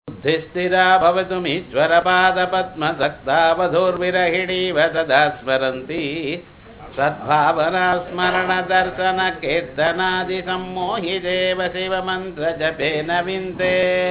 बुद्धिस्थिरा भवतुमीश्वरपादपद्मसक्ता वधूर्विरहिणीव सदा स्मरन्ति सद्भावना स्मरणदर्शनकीर्तनादिसम्मोहिदेव शिवमन्त्रजपेन विन्ते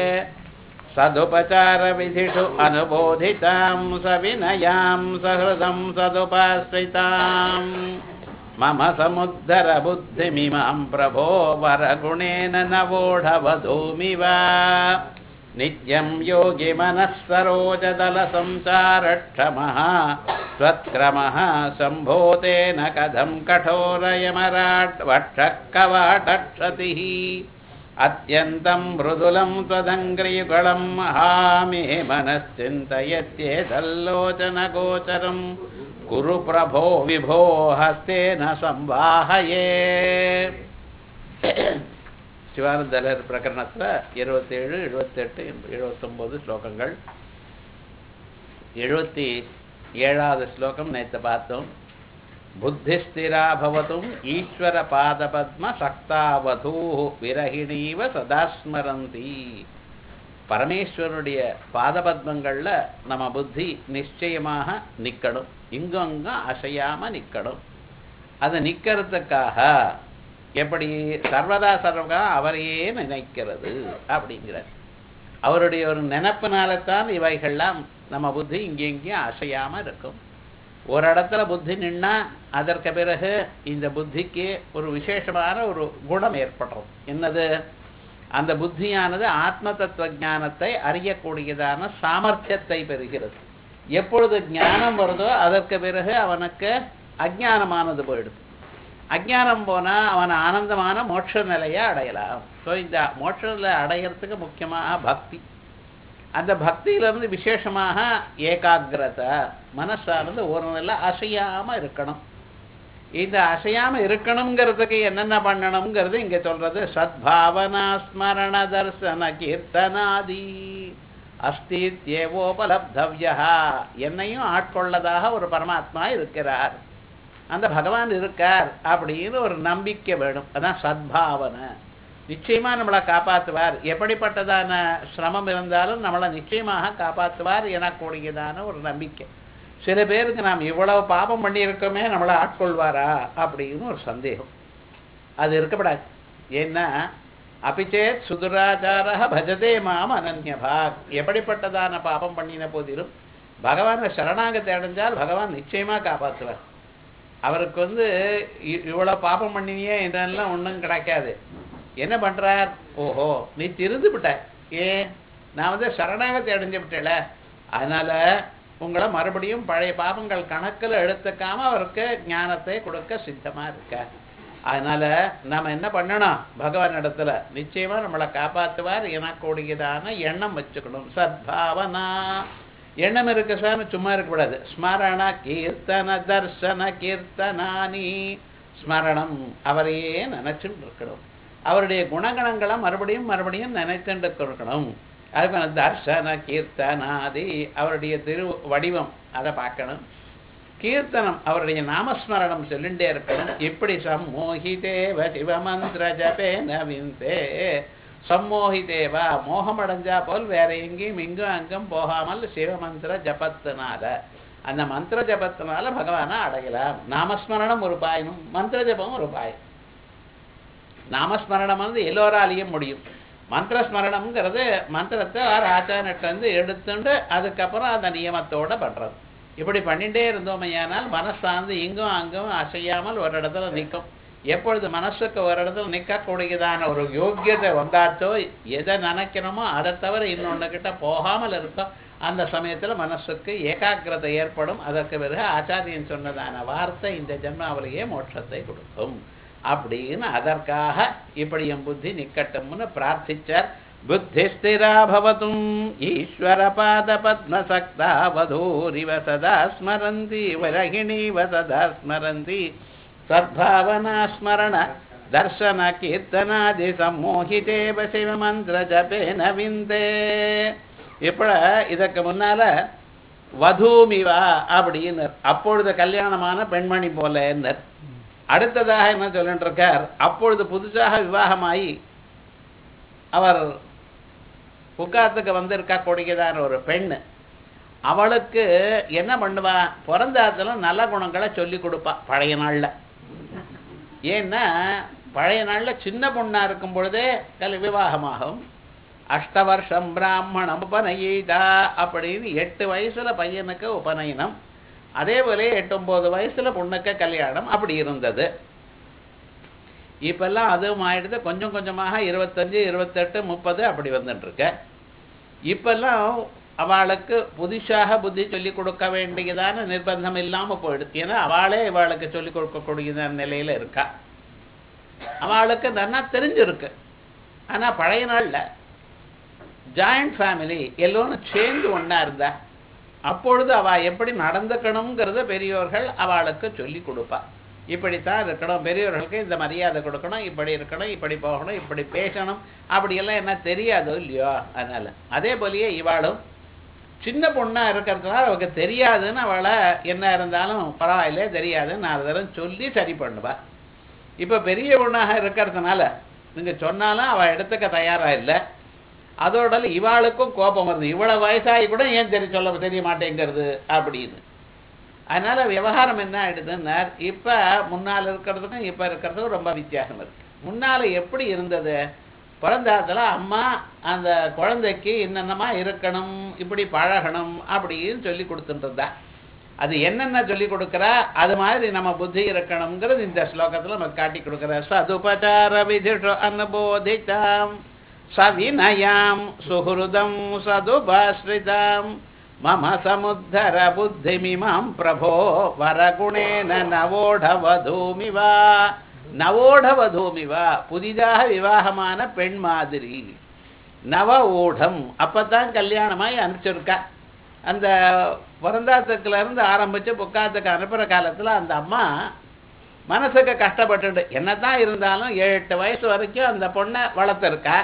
सदुपचारविधिषु अनुबोधितां सविनयां सहृदं सदुपाश्रिताम् मम समुद्धरबुद्धिमिमां प्रभो वरगुणेन नवोढवधूमिव नित्यं योगिमनः सरोजदलसंसारक्षमः त्वत्क्रमः सम्भोतेन कथं कठोरयमराट् वक्षः कवाटक्षतिः अत्यन्तं मृदुलं त्वदङ्घ्रियुगलं हामे मनश्चिन्तयत्येतल्लोचनगोचरं कुरु प्रभो विभो हस्तेन संवाहये சிவானந்தலர் பிரகரணத்தில் இருபத்தேழு எழுபத்தெட்டு எழுபத்தொம்போது ஸ்லோகங்கள் எழுபத்தி ஏழாவது ஸ்லோகம் நேற்று பார்த்தோம் புத்திஸ்திரா பவத்தும் ஈஸ்வர பாதபத்ம சக்தாவதூ விரகிணீவ சதாஸ்மரந்தி பரமேஸ்வருடைய பாதபத்மங்களில் நம்ம புத்தி நிச்சயமாக நிற்கணும் இங்கும் அங்கும் அசையாமல் நிற்கணும் அது நிற்கிறதுக்காக எப்படி சர்வதா சர்வகா அவரையே நினைக்கிறது அப்படிங்கிறார் அவருடைய ஒரு நினப்பினால தான் இவைகள்லாம் நம்ம புத்தி இங்கே இங்கேயும் அசையாமல் இருக்கும் ஒரு இடத்துல புத்தி நின்னா அதற்கு பிறகு இந்த புத்திக்கு ஒரு விசேஷமான ஒரு குணம் ஏற்படுறது என்னது அந்த புத்தியானது ஆத்ம தத்துவ ஞானத்தை அறியக்கூடியதான சாமர்த்தியத்தை பெறுகிறது எப்பொழுது ஞானம் வருதோ அதற்கு பிறகு அவனுக்கு அஜானமானது போயிடுது அஜானம் போனால் அவன் ஆனந்தமான மோட்ச நிலையை அடையலாம் ஸோ இந்த மோட்ச நிலை அடையிறதுக்கு முக்கியமாக பக்தி அந்த பக்தியிலிருந்து விசேஷமாக ஏகாகிரதை மனசானது ஒரு நிலை அசையாமல் இருக்கணும் இந்த அசையாமல் இருக்கணுங்கிறதுக்கு என்னென்ன பண்ணணுங்கிறது இங்கே சொல்கிறது சத்பாவனா ஸ்மரண தர்சன கீர்த்தனாதி அஸ்தித்யேவோபலப்தவ்யா என்னையும் ஆட்கொள்ளதாக ஒரு பரமாத்மா இருக்கிறார் அந்த பகவான் இருக்கார் அப்படின்னு ஒரு நம்பிக்கை வேணும் அதான் சத்பாவனை நிச்சயமாக நம்மளை காப்பாற்றுவார் எப்படிப்பட்டதான சிரமம் இருந்தாலும் நம்மளை நிச்சயமாக காப்பாற்றுவார் எனக்கூடியதான ஒரு நம்பிக்கை சில பேருக்கு நாம் இவ்வளவு பாபம் பண்ணியிருக்கோமே நம்மளை ஆட்கொள்வாரா அப்படின்னு ஒரு சந்தேகம் அது இருக்கப்படாது ஏன்னா அபிச்சேத் சுதுராச்சார பஜதே மாம் அனன்யபாக் எப்படிப்பட்டதான பாபம் பண்ணின போதிலும் பகவானை சரணாகத்தை அடைஞ்சால் பகவான் நிச்சயமாக காப்பாற்றுவார் அவருக்கு வந்து இவ்வளோ பாப்பம் பண்ணினியே என்றெல்லாம் ஒன்றும் கிடைக்காது என்ன பண்ணுறார் ஓஹோ நீ திருந்து விட்ட ஏ நான் வந்து சரணாகத்தை அடைஞ்சு விட்டேல அதனால் உங்களை மறுபடியும் பழைய பாபங்கள் கணக்கில் எடுத்துக்காம அவருக்கு ஞானத்தை கொடுக்க சித்தமாக இருக்க அதனால் நம்ம என்ன பண்ணணும் பகவான் இடத்துல நிச்சயமாக நம்மளை காப்பாற்றுவார் எனக்கூடியதான எண்ணம் வச்சுக்கணும் சத்பாவனா எண்ணம் இருக்கு சார் சும்மா இருக்கக்கூடாது ஸ்மரண கீர்த்தன தர்சன கீர்த்தனானி ஸ்மரணம் அவரையே நினைச்சுட்டு இருக்கணும் அவருடைய குணகணங்களை மறுபடியும் மறுபடியும் நினைத்துட்டு இருக்கணும் அதுக்கான தர்சன கீர்த்தனாதி அவருடைய திரு வடிவம் அதை பார்க்கணும் கீர்த்தனம் அவருடைய நாமஸ்மரணம் சொல்லிண்டே இருக்கணும் இப்படி சம்மோகிதேவ சிவமந்திர ஜபே நவிந்தே சம்மோகிதேவா மோகமடைஞ்சா போல் வேற எங்கேயும் இங்கும் அங்கும் போகாமல் சிவமந்திர ஜபத்தினால அந்த மந்திர ஜபத்தினால பகவானை அடையலாம் நாமஸ்மரணம் ஒரு பாயனும் மந்திர ஜபம் ஒரு பாயம் நாமஸ்மரணம் வந்து எல்லோராலையும் முடியும் மந்திர ஸ்மரணம்ங்கிறது மந்திரத்தை வேறு ஆச்சாரட்டு எடுத்துட்டு அதுக்கப்புறம் அந்த நியமத்தோடு பண்ணுறது இப்படி பண்ணிகிட்டே இருந்தோமையானால் மனசார்ந்து இங்கும் அங்கும் அசையாமல் ஒரு இடத்துல நிற்கும் எப்பொழுது மனசுக்கு ஒரு இடத்துல நிற்கக்கூடியதான ஒரு யோக்கியத்தை வந்தாச்சோ எதை நினைக்கணுமோ அதை தவிர இன்னொன்று கிட்ட போகாமல் இருக்கும் அந்த சமயத்தில் மனசுக்கு ஏகாகிரதை ஏற்படும் அதற்கு பிறகு ஆச்சாரியன் சொன்னதான வார்த்தை இந்த ஜென்மாவிலேயே மோட்சத்தை கொடுக்கும் அப்படின்னு அதற்காக இப்படி என் புத்தி நிக்கட்டும்னு பிரார்த்திச்சார் புத்தி ஸ்திரா பவத்தும் ஈஸ்வர பாத பத்மசக்தா வதூரிவ சதா ஸ்மரந்தி வரகிணீவ சதா ஸ்மரந்தி சத்பாவனா ஸ்மரண தர்சன கீர்த்தனாதி சம்மோகிதேவ சிவமந்திர ஜபேன விந்தே இப்போ இதற்கு முன்னால வதூமிவா அப்படின்னு அப்பொழுது கல்யாணமான பெண்மணி போலன்னர் அடுத்ததாக என்ன சொல்லிட்டு இருக்கார் அப்பொழுது புதுசாக விவாகமாகி அவர் புக்காத்துக்கு வந்திருக்கா கூடியதான ஒரு பெண்ணு அவளுக்கு என்ன பண்ணுவா பிறந்தாத்துல நல்ல குணங்களை சொல்லி கொடுப்பா பழைய நாள்ல ஏன்னா பழைய நாள்ல சின்ன பொண்ணா இருக்கும் பொழுதே கல் விவாகமாகும் அஷ்ட வருஷம் பிராமணம் உபநயிதா அப்படின்னு எட்டு வயசுல பையனுக்கு உபநயனம் அதே போல எட்டு ஒன்பது வயசுல பொண்ணுக்கு கல்யாணம் அப்படி இருந்தது இப்பெல்லாம் அதுவும் ஆயிடுது கொஞ்சம் கொஞ்சமாக இருபத்தஞ்சு இருபத்தெட்டு முப்பது அப்படி வந்துட்டு இருக்கு இப்பெல்லாம் அவளுக்கு புதுசாக புத்தி சொல்லி கொடுக்க வேண்டியதான நிர்பந்தம் இல்லாம போயிடுது ஏன்னா அவளே இவளுக்கு சொல்லி கொடுக்கக்கூடியதான நிலையில இருக்கா அவளுக்கு நல்லா தெரிஞ்சிருக்கு ஆனா பழைய நாள்ல ஜாயிண்ட் ஃபேமிலி எல்லோரும் சேர்ந்து ஒண்ணா இருந்தா அப்பொழுது அவ எப்படி நடந்துக்கணுங்கிறத பெரியோர்கள் அவளுக்கு சொல்லி கொடுப்பா இப்படித்தான் இருக்கணும் பெரியவர்களுக்கு இந்த மரியாதை கொடுக்கணும் இப்படி இருக்கணும் இப்படி போகணும் இப்படி பேசணும் அப்படியெல்லாம் என்ன தெரியாதோ இல்லையோ அதனால அதே போலயே இவாளும் சின்ன பொண்ணா இருக்கிறதுனால அவளுக்கு தெரியாதுன்னு அவளை என்ன இருந்தாலும் பரவாயில்ல தெரியாதுன்னு நாலு தரம் சொல்லி சரி பண்ணுவா இப்ப பெரிய பொண்ணாக இருக்கிறதுனால நீங்க சொன்னாலும் அவ எடுத்துக்க தயாரா இல்லை அதோட இவாளுக்கும் கோபம் வருது இவ்வளவு வயசாகி கூட ஏன் தெரிய சொல்ல தெரிய மாட்டேங்கிறது அப்படின்னு அதனால விவகாரம் என்ன ஆயிடுதுன்னா இப்ப முன்னால் இருக்கிறதுக்கும் இப்ப இருக்கிறதுக்கும் ரொம்ப வித்தியாசம் இருக்கு முன்னால எப்படி இருந்தது பிறந்தாத்துல அம்மா அந்த குழந்தைக்கு என்னென்னமா இருக்கணும் இப்படி பழகணும் அப்படின்னு சொல்லி கொடுத்துட்டு இருந்தா அது என்னென்ன சொல்லி கொடுக்குறா அது மாதிரி நம்ம புத்தி இருக்கணுங்கிறது இந்த ஸ்லோகத்துல நமக்கு காட்டி கொடுக்குற சதுபச்சார விதிஷு அனுபோதித்தாம் சவினயாம் சுஹృதம் சதுபாஸ்ரிதாம் மம சமுத்தர புத்திமிமாம் பிரபோ வரகுணேன நவோடவதூமிவா நவோடவதூமிவா புதிதாக விவாகமான பெண் மாதிரி நவ ஊடம் அப்பதான் கல்யாணமாய் அனுப்பிச்சிருக்கா அந்த பிறந்தாத்துக்குல இருந்து ஆரம்பிச்சு புக்காத்துக்கு அனுப்புற காலத்துல அந்த அம்மா மனசுக்கு கஷ்டப்பட்டுட்டு என்னதான் இருந்தாலும் ஏழு எட்டு வயசு வரைக்கும் அந்த பொண்ணை வளர்த்துருக்கா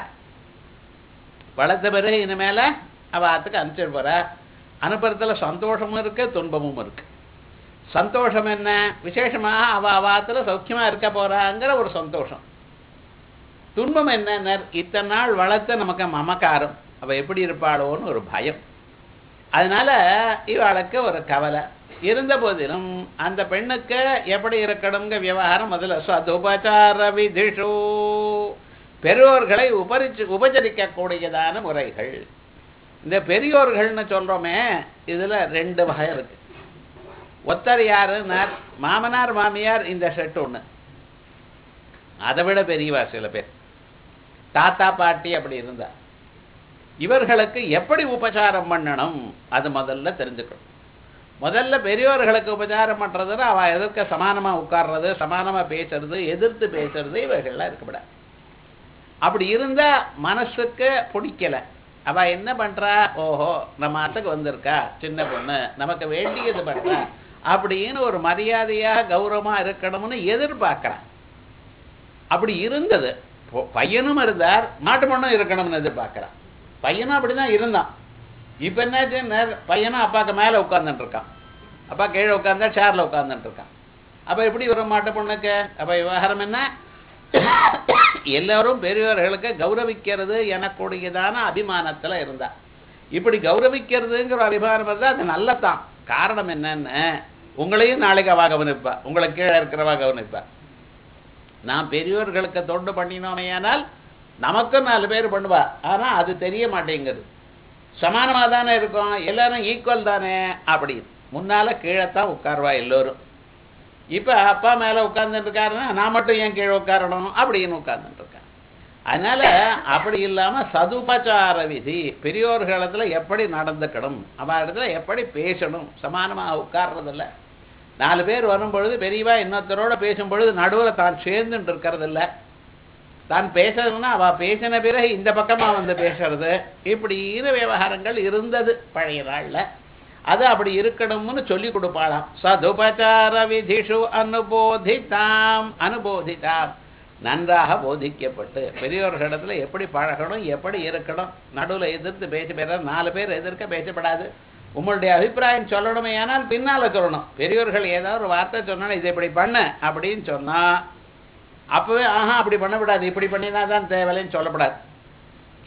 வளர்த்த பிறகு இனிமேல அவ ஆத்துக்கு அனுப்பிச்சிட்டு போறா அனுப்புறதுல சந்தோஷமும் இருக்கு துன்பமும் இருக்கு சந்தோஷம் என்ன விசேஷமாக அவ அவாத்துல சௌக்கியமா இருக்க போறாங்கிற ஒரு சந்தோஷம் துன்பம் என்ன இத்தனை நாள் வளர்த்த நமக்கு மமக்காரம் அவ எப்படி இருப்பாளோன்னு ஒரு பயம் அதனால இவளுக்கு ஒரு கவலை இருந்த போதிலும் அந்த பெண்ணுக்கு எப்படி இருக்கணுங்க விவகாரம் முதல்ல சதுபச்சார விதிஷு பெரியோர்களை உபரிச்சு உபச்சரிக்க கூடியதான முறைகள் இந்த பெரியோர்கள்னு சொல்றோமே இதுல ரெண்டு வகை இருக்கு ஒத்தர் யாருன்னார் மாமனார் மாமியார் இந்த செட் ஒண்ணு அதை விட பெரியவா சில பேர் தாத்தா பாட்டி அப்படி இருந்தா இவர்களுக்கு எப்படி உபச்சாரம் பண்ணணும் அது முதல்ல தெரிஞ்சுக்கணும் முதல்ல பெரியோர்களுக்கு உபச்சாரம் பண்றதுன்னா அவ எதிர்க்க சமானமா உட்கார்றது சமானமா பேசுறது எதிர்த்து பேசுறது இவைகள்லாம் இருக்கக்கூடாது அப்படி இருந்தா மனசுக்கு பிடிக்கல அவ என்ன பண்றா ஓஹோ நம்ம ஆத்துக்கு வந்திருக்கா சின்ன பொண்ணு நமக்கு வேண்டியது பண்றா அப்படின்னு ஒரு மரியாதையா கௌரவமா இருக்கணும்னு எதிர்பார்க்கிறான் அப்படி இருந்தது பொ- பையனும் இருந்தார் மாட்டு பொண்ணும் இருக்கணும்னு எதிர்பார்க்கிறான் பையனும் அப்படிதான் இருந்தான் இப்ப என்னாச்சு பையனும் அப்பாக்கு மேல உட்கார்ந்துட்டு இருக்கான் அப்பா கீழே உட்கார்ந்தா சேர்ல உட்கார்ந்துட்டு இருக்கான் அப்ப எப்படி வரும் மாட்டு பொண்ணுக்கு அப்ப விவகாரம் என்ன எல்லாரும் பெரியவர்களுக்கு கௌரவிக்கிறது எனக்கூடியதான அபிமானத்துல இருந்தா இப்படி கௌரவிக்கிறதுங்கிற அபிமானம் இருந்தா அது நல்லதான் காரணம் என்னன்னு உங்களையும் நாளைக்கு அவ கவனிப்பா உங்களுக்கு கீழே இருக்கிறவா கவனிப்பா நான் பெரியோர்களுக்கு தொண்டு பண்ணினோமையானால் நமக்கும் நாலு பேர் பண்ணுவா ஆனா அது தெரிய மாட்டேங்குது சமானமா தானே இருக்கும் எல்லாரும் ஈக்குவல் தானே அப்படி முன்னால கீழேத்தான் உட்காருவா எல்லோரும் இப்ப அப்பா மேல உட்கார்ந்துட்டு இருக்காருன்னா நான் மட்டும் ஏன் கீழே உட்காரணும் அப்படின்னு உட்கார்ந்துட்டு இருக்கேன் அதனால அப்படி இல்லாம சதுபச்சார விதி பெரியோர்களிடத்துல எப்படி நடந்துக்கணும் அவ இடத்துல எப்படி பேசணும் சமானமா உட்கார்றதில்ல நாலு பேர் வரும் பொழுது பெரியவா இன்னொருத்தரோட பேசும் பொழுது நடுவுல தான் சேர்ந்துட்டு இருக்கிறது இல்ல தான் பேசுறதுன்னா அவ பேசின பிறகு இந்த பக்கமா வந்து பேசுறது இப்படின்னு விவகாரங்கள் இருந்தது பழைய நாள்ல அது அப்படி இருக்கணும்னு சொல்லி கொடுப்பாளாம் சதுபச்சார விதிஷு அனுபோதித்தாம் அனுபோதித்தாம் நன்றாக போதிக்கப்பட்டு பெரியோர்களிடத்துல எப்படி பழகணும் எப்படி இருக்கணும் நடுவுல எதிர்த்து பேசி பேர நாலு பேர் எதிர்க்க பேசப்படாது உங்களுடைய அபிப்பிராயம் சொல்லணுமே ஆனால் பின்னால சொல்லணும் பெரியோர்கள் ஏதாவது ஒரு வார்த்தை சொன்னா இதை இப்படி பண்ண அப்படின்னு சொன்னா அப்பவே ஆஹா அப்படி பண்ணக்கூடாது இப்படி பண்ணினா தான் தேவையில்லைன்னு சொல்லப்படாது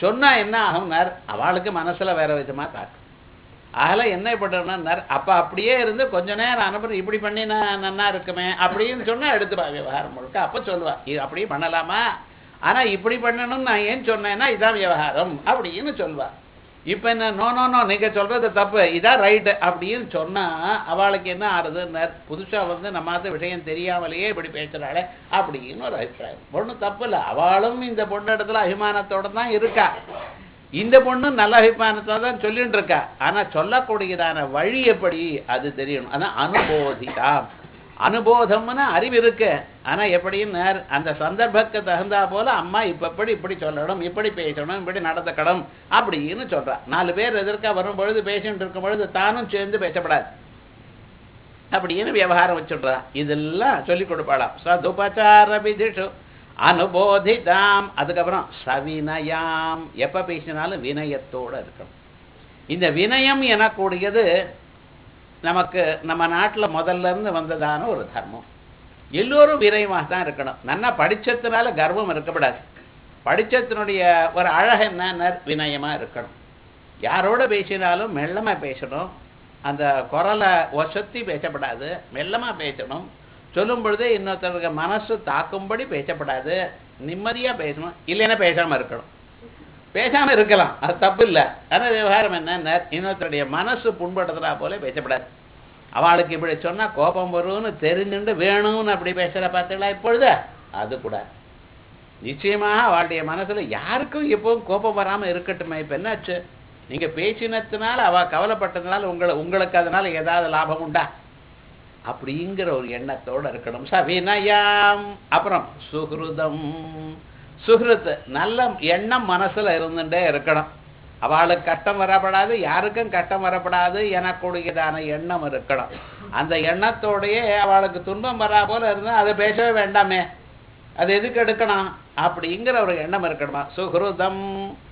சொன்னா என்ன ஆகும்னார் அவளுக்கு மனசுல வேற விதமா காட்டும் அதில் என்ன பண்ணுறேன்னார் அப்போ அப்படியே இருந்து கொஞ்ச நேரம் அனுப்புறேன் இப்படி பண்ணி நான் நன்னா இருக்குமே அப்படின்னு சொன்னால் எடுத்துப்பா விவகாரம் முழுக்க அப்போ சொல்லுவா இது அப்படியே பண்ணலாமா ஆனால் இப்படி பண்ணணும்னு நான் ஏன் சொன்னேன்னா இதான் விவகாரம் அப்படின்னு சொல்வா இப்போ என்ன நோ நோ நோ நீங்கள் சொல்கிறது தப்பு இதான் ரைட்டு அப்படின்னு சொன்னால் அவளுக்கு என்ன ஆறுதுன்னார் புதுசாக வந்து நம்மாத்த விஷயம் தெரியாமலேயே இப்படி பேசுகிறாளே அப்படின்னு ஒரு அபிப்பிராயம் ஒன்றும் தப்பு இல்லை அவளும் இந்த பொண்ணு இடத்துல அபிமானத்தோட தான் இருக்கா இந்த பொண்ணு நல்ல அபிமானத்தை தான் சொல்லிட்டு இருக்கா ஆனா சொல்லக்கூடியதான வழி எப்படி அது தெரியணும் அதான் அனுபோதிதாம் அனுபோதம்னு அறிவு இருக்கு ஆனா எப்படின்னு அந்த சந்தர்ப்பத்துக்கு தகுந்தா போல அம்மா இப்ப இப்படி இப்படி சொல்லணும் இப்படி பேசணும் இப்படி நடந்துக்கணும் அப்படின்னு சொல்றா நாலு பேர் எதிர்க்க வரும் பொழுது பேசிட்டு இருக்கும் பொழுது தானும் சேர்ந்து பேசப்படாது அப்படின்னு விவகாரம் வச்சுடுறா இதெல்லாம் சொல்லி கொடுப்பாளாம் சதுபச்சார விதிஷு அனுபோதிதாம் அதுக்கப்புறம் சவினயாம் எப்ப பேசினாலும் வினயத்தோட இருக்கணும் இந்த வினயம் எனக்கூடியது நமக்கு நம்ம நாட்டில் முதல்ல இருந்து வந்ததான ஒரு தர்மம் எல்லோரும் வினயமாக தான் இருக்கணும் நல்லா படிச்சதுனால கர்வம் இருக்கக்கூடாது படிச்சத்தினுடைய ஒரு அழகு என்ன வினயமாக இருக்கணும் யாரோட பேசினாலும் மெல்லமாக பேசணும் அந்த குரலை ஒசத்தி பேசப்படாது மெல்லமாக பேசணும் சொல்லும் பொழுதே இன்னொருத்தருக்கு மனசு தாக்கும்படி பேசப்படாது நிம்மதியாக பேசணும் இல்லைன்னா பேசாமல் இருக்கணும் பேசாமல் இருக்கலாம் அது தப்பு இல்லை ஆனால் விவகாரம் என்ன இன்னொருத்தருடைய மனசு புண்படுத்துறா போல பேசப்படாது அவளுக்கு இப்படி சொன்னால் கோபம் வரும்னு தெரிஞ்சுட்டு வேணும்னு அப்படி பேசுகிற பார்த்தீங்களா இப்பொழுது அது கூட நிச்சயமாக அவளுடைய மனசில் யாருக்கும் எப்பவும் கோபம் வராமல் இருக்கட்டுமே இப்போ என்னாச்சு நீங்கள் பேசினத்தினால அவள் கவலைப்பட்டதுனால உங்களை உங்களுக்கு அதனால ஏதாவது லாபம் உண்டா அப்படிங்கிற ஒரு எண்ணத்தோடு இருக்கணும் சவினயாம் அப்புறம் சுஹ்ருதம் சுஹ்ருத் நல்ல எண்ணம் மனசுல இருந்துட்டே இருக்கணும் அவளுக்கு கஷ்டம் வரப்படாது யாருக்கும் கஷ்டம் வரப்படாது எனக்கூடியதான எண்ணம் இருக்கணும் அந்த எண்ணத்தோடையே அவளுக்கு துன்பம் வரா போல இருந்தால் அதை பேசவே வேண்டாமே அது எதுக்கு எடுக்கணும் அப்படிங்கிற ஒரு எண்ணம் இருக்கணுமா சுஹ்ருதம்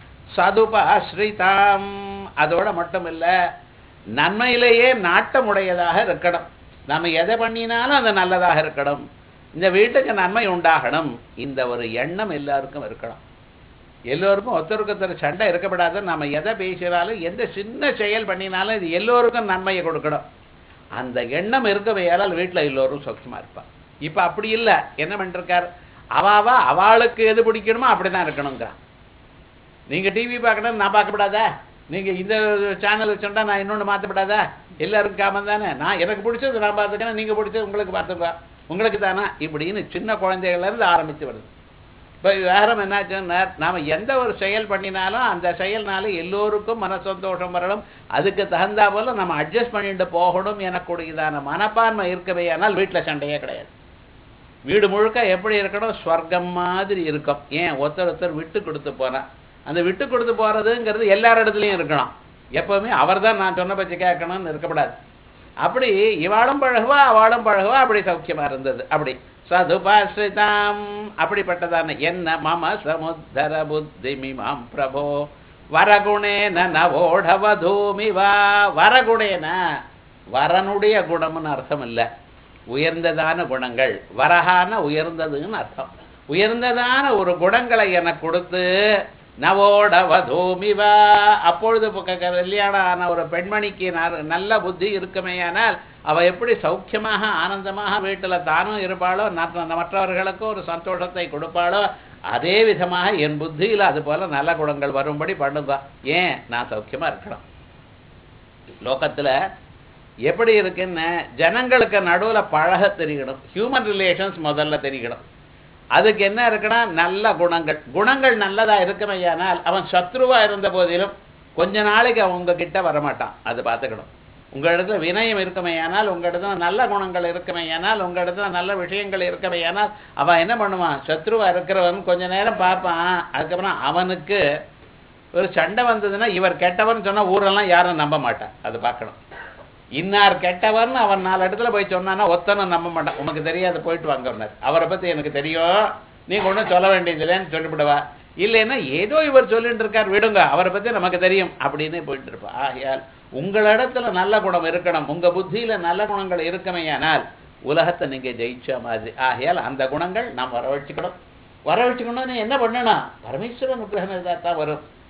சதுபாஸ்ரிதாம் அதோட மட்டும் இல்லை நன்மையிலேயே நாட்டமுடையதாக இருக்கணும் நம்ம எதை பண்ணினாலும் அது நல்லதாக இருக்கணும் இந்த வீட்டுக்கு நன்மை உண்டாகணும் இந்த ஒரு எண்ணம் எல்லாருக்கும் இருக்கணும் எல்லோருக்கும் ஒருத்தருக்கு ஒருத்தர் சண்டை இருக்கப்படாது நம்ம எதை பேசினாலும் எந்த சின்ன செயல் பண்ணினாலும் இது எல்லோருக்கும் நன்மையை கொடுக்கணும் அந்த எண்ணம் இருக்கவையால் வீட்டில் எல்லோரும் சொச்சமா இருப்பான் இப்போ அப்படி இல்லை என்ன பண்ணிருக்கார் அவாவா அவளுக்கு எது பிடிக்கணுமோ அப்படிதான் இருக்கணுங்கிறான் நீங்க டிவி பார்க்கணும் நான் பார்க்கப்படாதா நீங்க இந்த சேனல் வச்சுட்டா நான் இன்னொன்று மாற்றப்படாதா எல்லாருக்கும் காமம் தானே நான் எனக்கு பிடிச்சது நான் பார்த்துக்கிறேன் நீங்க பிடிச்சது உங்களுக்கு பார்த்துக்கோ உங்களுக்கு தானா இப்படின்னு சின்ன குழந்தைகள்ல இருந்து ஆரம்பிச்சு வருது இப்போ வேறம் என்னாச்சுன்னா நாம் எந்த ஒரு செயல் பண்ணினாலும் அந்த செயல்னால எல்லோருக்கும் மன சந்தோஷம் வரணும் அதுக்கு தகுந்தா போல நம்ம அட்ஜஸ்ட் பண்ணிட்டு போகணும் எனக்கூடியதான மனப்பான்மை இருக்கவே ஆனால் வீட்டில் சண்டையே கிடையாது வீடு முழுக்க எப்படி இருக்கணும் ஸ்வர்க்கம் மாதிரி இருக்கும் ஏன் ஒருத்தர் ஒருத்தர் விட்டு கொடுத்து போனா அந்த விட்டு கொடுத்து போறதுங்கிறது எல்லார் இடத்துலையும் இருக்கணும் எப்பவுமே அவர் தான் நான் சொன்ன பற்றி கேட்கணும்னு இருக்கக்கூடாது அப்படி இவாளும் பழகுவா அவளும் பழகுவா அப்படி சௌக்கியமா இருந்தது அப்படி சதுபாஸ்ரிதாம் அப்படிப்பட்டதான என்ன மம சமுத்தர புத்தி மிமாம் பிரபோ வரகுணேன நவோடவதூமி வா வரகுணேன வரனுடைய குணம்னு அர்த்தம் இல்லை உயர்ந்ததான குணங்கள் வரகான உயர்ந்ததுன்னு அர்த்தம் உயர்ந்ததான ஒரு குணங்களை எனக்கு கொடுத்து நவோடவதூமிவா அப்பொழுது கல்யாணம் ஆன ஒரு பெண்மணிக்கு நல்ல புத்தி இருக்குமேயானால் அவ எப்படி சௌக்கியமாக ஆனந்தமாக வீட்டில் தானும் இருப்பாளோ மற்றவர்களுக்கும் ஒரு சந்தோஷத்தை கொடுப்பாளோ அதே விதமாக என் புத்தியில் அது போல நல்ல குணங்கள் வரும்படி பண்ணுங்க ஏன் நான் சௌக்கியமா இருக்கணும் லோகத்துல எப்படி இருக்குன்னு ஜனங்களுக்கு நடுவில் பழக தெரியணும் ஹியூமன் ரிலேஷன்ஸ் முதல்ல தெரியணும் அதுக்கு என்ன இருக்குன்னா நல்ல குணங்கள் குணங்கள் நல்லதா இருக்குமையானால் அவன் சத்ருவா இருந்த போதிலும் கொஞ்ச நாளைக்கு அவன் உங்ககிட்ட வரமாட்டான் அது பார்த்துக்கணும் உங்க இடத்துல வினயம் இருக்குமையானால் உங்க இடத்துல நல்ல குணங்கள் இருக்குமையானால் உங்க இடத்துல நல்ல விஷயங்கள் இருக்குமையானால் அவன் என்ன பண்ணுவான் சத்ருவா இருக்கிறவன் கொஞ்ச நேரம் பார்ப்பான் அதுக்கப்புறம் அவனுக்கு ஒரு சண்டை வந்ததுன்னா இவர் கெட்டவன் சொன்னா ஊரெல்லாம் யாரும் நம்ப மாட்டான் அது பார்க்கணும் இன்னார் கெட்டவர்னு அவன் நாலு இடத்துல போய் சொன்னான்னா ஒத்தனை நம்ப மாட்டான் உனக்கு தெரியாது போயிட்டு வாங்கன்னார் அவரை பத்தி எனக்கு தெரியும் நீங்க ஒன்றும் சொல்ல வேண்டியதில்லைன்னு சொல்லிவிடுவா இல்லைன்னா ஏதோ இவர் சொல்லிட்டு இருக்கார் விடுங்க அவரை பத்தி நமக்கு தெரியும் அப்படின்னு போயிட்டு இருப்பா ஆகையால் உங்களிடத்துல நல்ல குணம் இருக்கணும் உங்க புத்தியில நல்ல குணங்கள் இருக்குமையானால் உலகத்தை நீங்க ஜெயிச்ச மாதிரி ஆகையால் அந்த குணங்கள் நாம் வரவழைச்சுக்கணும் வரவழைச்சுக்கணும்னு என்ன பண்ணணும் பரமேஸ்வரன் உக்கிரகம் இருந்தால் தான் வரும்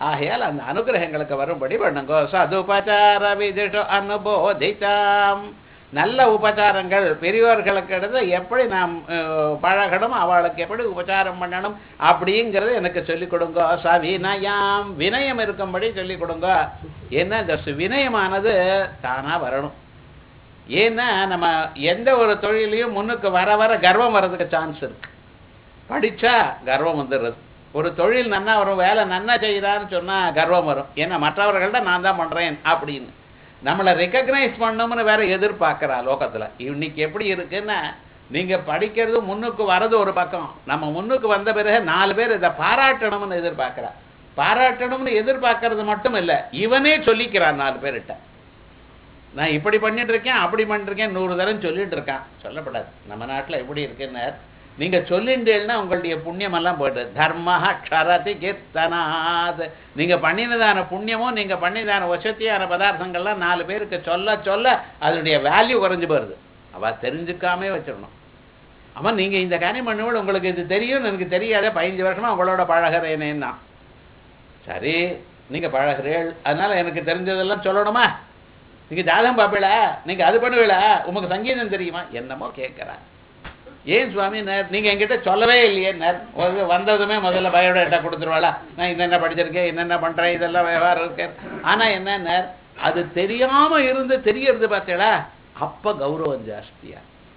ஆகையால் அந்த அனுகிரகங்களுக்கு வரும்படி பண்ணுங்க சதுபச்சார விதிஷ அனுபோதிச்சாம் நல்ல உபச்சாரங்கள் பெரியவர்களுக்கு எடுத்து எப்படி நாம் அஹ், பழகணும் அவளுக்கு எப்படி உபச்சாரம் பண்ணணும் அப்படிங்கிறது எனக்கு சொல்லிக் கொடுங்க சவினயாம் வினயம் இருக்கும்படி சொல்லிக் கொடுங்க ஏன்னா இந்த சு- வினயமானது தானா வரணும் ஏன்னா நம்ம எந்த ஒரு தொழிலையும் முன்னுக்கு வர வர கர்வம் வர்றதுக்கு சான்ஸ் இருக்கு படிச்சா கர்வம் வந்துடுறது ஒரு தொழில் நன்னா வரும் வேலை நன்னா செய்யுதான்னு சொன்னா கர்வம் வரும் ஏன்னா மற்றவர்கள்ட்ட நான் தான் பண்றேன் அப்படின்னு நம்மளை ரெக்கக்னைஸ் பண்ணணும்னு வேற எதிர்பார்க்கறா லோகத்துல இன்னைக்கு எப்படி இருக்குன்னா நீங்க படிக்கிறது முன்னுக்கு வர்றது ஒரு பக்கம் நம்ம முன்னுக்கு வந்த பிறகு நாலு பேர் இதை பாராட்டணும்னு எதிர்பார்க்கறா பாராட்டணும்னு எதிர்பார்க்கறது மட்டும் இல்ல இவனே சொல்லிக்கிறான் நாலு பேர்கிட்ட நான் இப்படி பண்ணிட்டு இருக்கேன் அப்படி பண்ணிட்டு இருக்கேன் நூறு தரம் சொல்லிட்டு இருக்கான் சொல்லப்படாது நம்ம நாட்டுல எப்படி இருக்குன்னு நீங்க சொல்லிண்டேன்னா உங்களுடைய புண்ணியம் எல்லாம் போயிட்டு தர்ம க்ஷரதி கீர்த்தனாத் நீங்க பண்ணினதான புண்ணியமும் நீங்க பண்ணினதான வசதியான பதார்த்தங்கள்லாம் நாலு பேருக்கு சொல்ல சொல்ல அதனுடைய வேல்யூ குறைஞ்சு போயிருது அவ தெரிஞ்சுக்காமே வச்சிடணும் ஆமா நீங்க இந்த காரியம் பண்ணும்போது உங்களுக்கு இது தெரியும் எனக்கு தெரியாத பதினஞ்சு வருஷமா உங்களோட பழகிறேனேன்னா சரி நீங்க பழகிறீள் அதனால எனக்கு தெரிஞ்சதெல்லாம் சொல்லணுமா நீங்க ஜாதகம் பார்ப்பீளா நீங்க அது பண்ணுவீளா உமக்கு சங்கீதம் தெரியுமா என்னமோ கேட்கிறா ஏன் சுவாமி நேர் நீங்க என்கிட்ட சொல்லவே இல்லையே நேர் ஒரு வந்ததுமே முதல்ல பயோடேட்டா கொடுத்துருவாளா நான் என்னென்ன படிச்சிருக்கேன் என்னென்ன பண்றேன் இதெல்லாம் விவகாரம் இருக்கேன் ஆனா என்ன நேர் அது தெரியாம இருந்து தெரியறது பார்த்தீங்களா அப்ப கௌரவம் ஜாஸ்தியா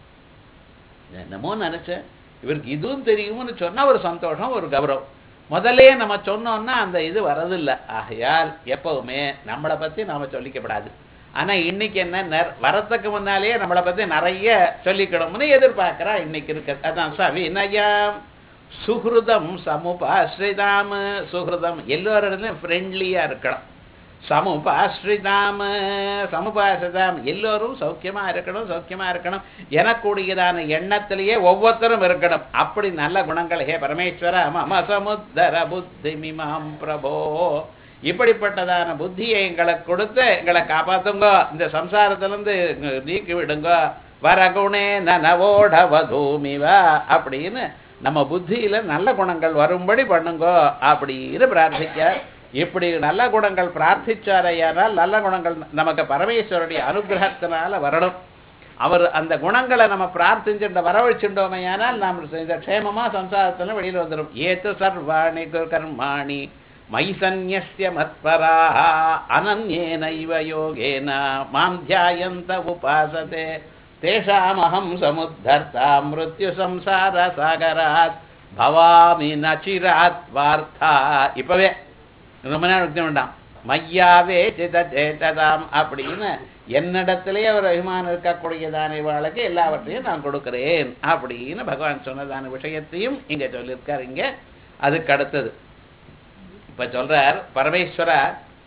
என்னமோ நினைச்சேன் இவருக்கு இதுவும் தெரியும்னு சொன்னா ஒரு சந்தோஷம் ஒரு கௌரவம் முதல்லயே நம்ம சொன்னோம்னா அந்த இது வரதில்லை ஆகையால் எப்பவுமே நம்மளை பத்தி நாம சொல்லிக்கப்படாது ஆனா இன்னைக்கு என்ன நெர்- வரத்துக்கு முன்னாலேயே நம்மளை பத்தி நிறைய சொல்லிக்கணும்னு எதிர்பார்க்கிறா இன்னைக்கு இருக்கு அதான் சவிநயம் சுஹ்ருதம் சமுபாஸ்ரிதாம் சுஹ்ருதம் எல்லோரிடத்துலையும் ஃப்ரெண்ட்லியா இருக்கணும் சமுபாஸ்ரிதாம் சமுபாஸ்ரிதாம் எல்லோரும் சௌக்கியமா இருக்கணும் சௌக்கியமா இருக்கணும் எனக்கூடியதான எண்ணத்திலேயே ஒவ்வொருத்தரும் இருக்கணும் அப்படி நல்ல குணங்கள் ஹே பரமேஸ்வர மம சமுத்தர புத்தி மிமாம் பிரபோ இப்படிப்பட்டதான புத்தியை எங்களுக்கு கொடுத்து எங்களை காப்பாத்துங்க இந்த சம்சாரத்திலிருந்து நீக்கி விடுங்க வரகுணே நனவோடவதூமிவா அப்படின்னு நம்ம புத்தியில நல்ல குணங்கள் வரும்படி பண்ணுங்க அப்படின்னு பிரார்த்திக்க இப்படி நல்ல குணங்கள் பிரார்த்திச்சாரையானால் நல்ல குணங்கள் நமக்கு பரமேஸ்வருடைய அனுகிரகத்தினால வரணும் அவர் அந்த குணங்களை நம்ம பிரார்த்திச்சுட்டு வரவழைச்சுட்டோமையானால் நாம் இந்த க்ஷேமமா சம்சாரத்துல வெளியில வந்துடும் ஏத்து சர்வாணி கர்மாணி மயி சந்நியஸ்ய மத்பராः அனன்யேனைவ யோகேன மாம் தியாயந்த உபாசதே தேஷாமஹம் சமுத்தர்த்தா மிருத்யு சம்சார சாகராத் பவாமி நச்சிராத் வார்த்தா இப்பவே ரொம்ப நேரம் வைக்க வேண்டாம் மையாவே சித சேததாம் அப்படின்னு என்னிடத்திலே ஒரு அபிமானம் இருக்கக்கூடியதான இவாளுக்கு எல்லாவற்றையும் நான் கொடுக்கிறேன் அப்படின்னு பகவான் சொன்னதான விஷயத்தையும் இங்க சொல்லியிருக்காரு இங்க அதுக்கு அடுத்தது இப்ப சொல்றார் பரமேஸ்வரா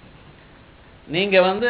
நீங்க வந்து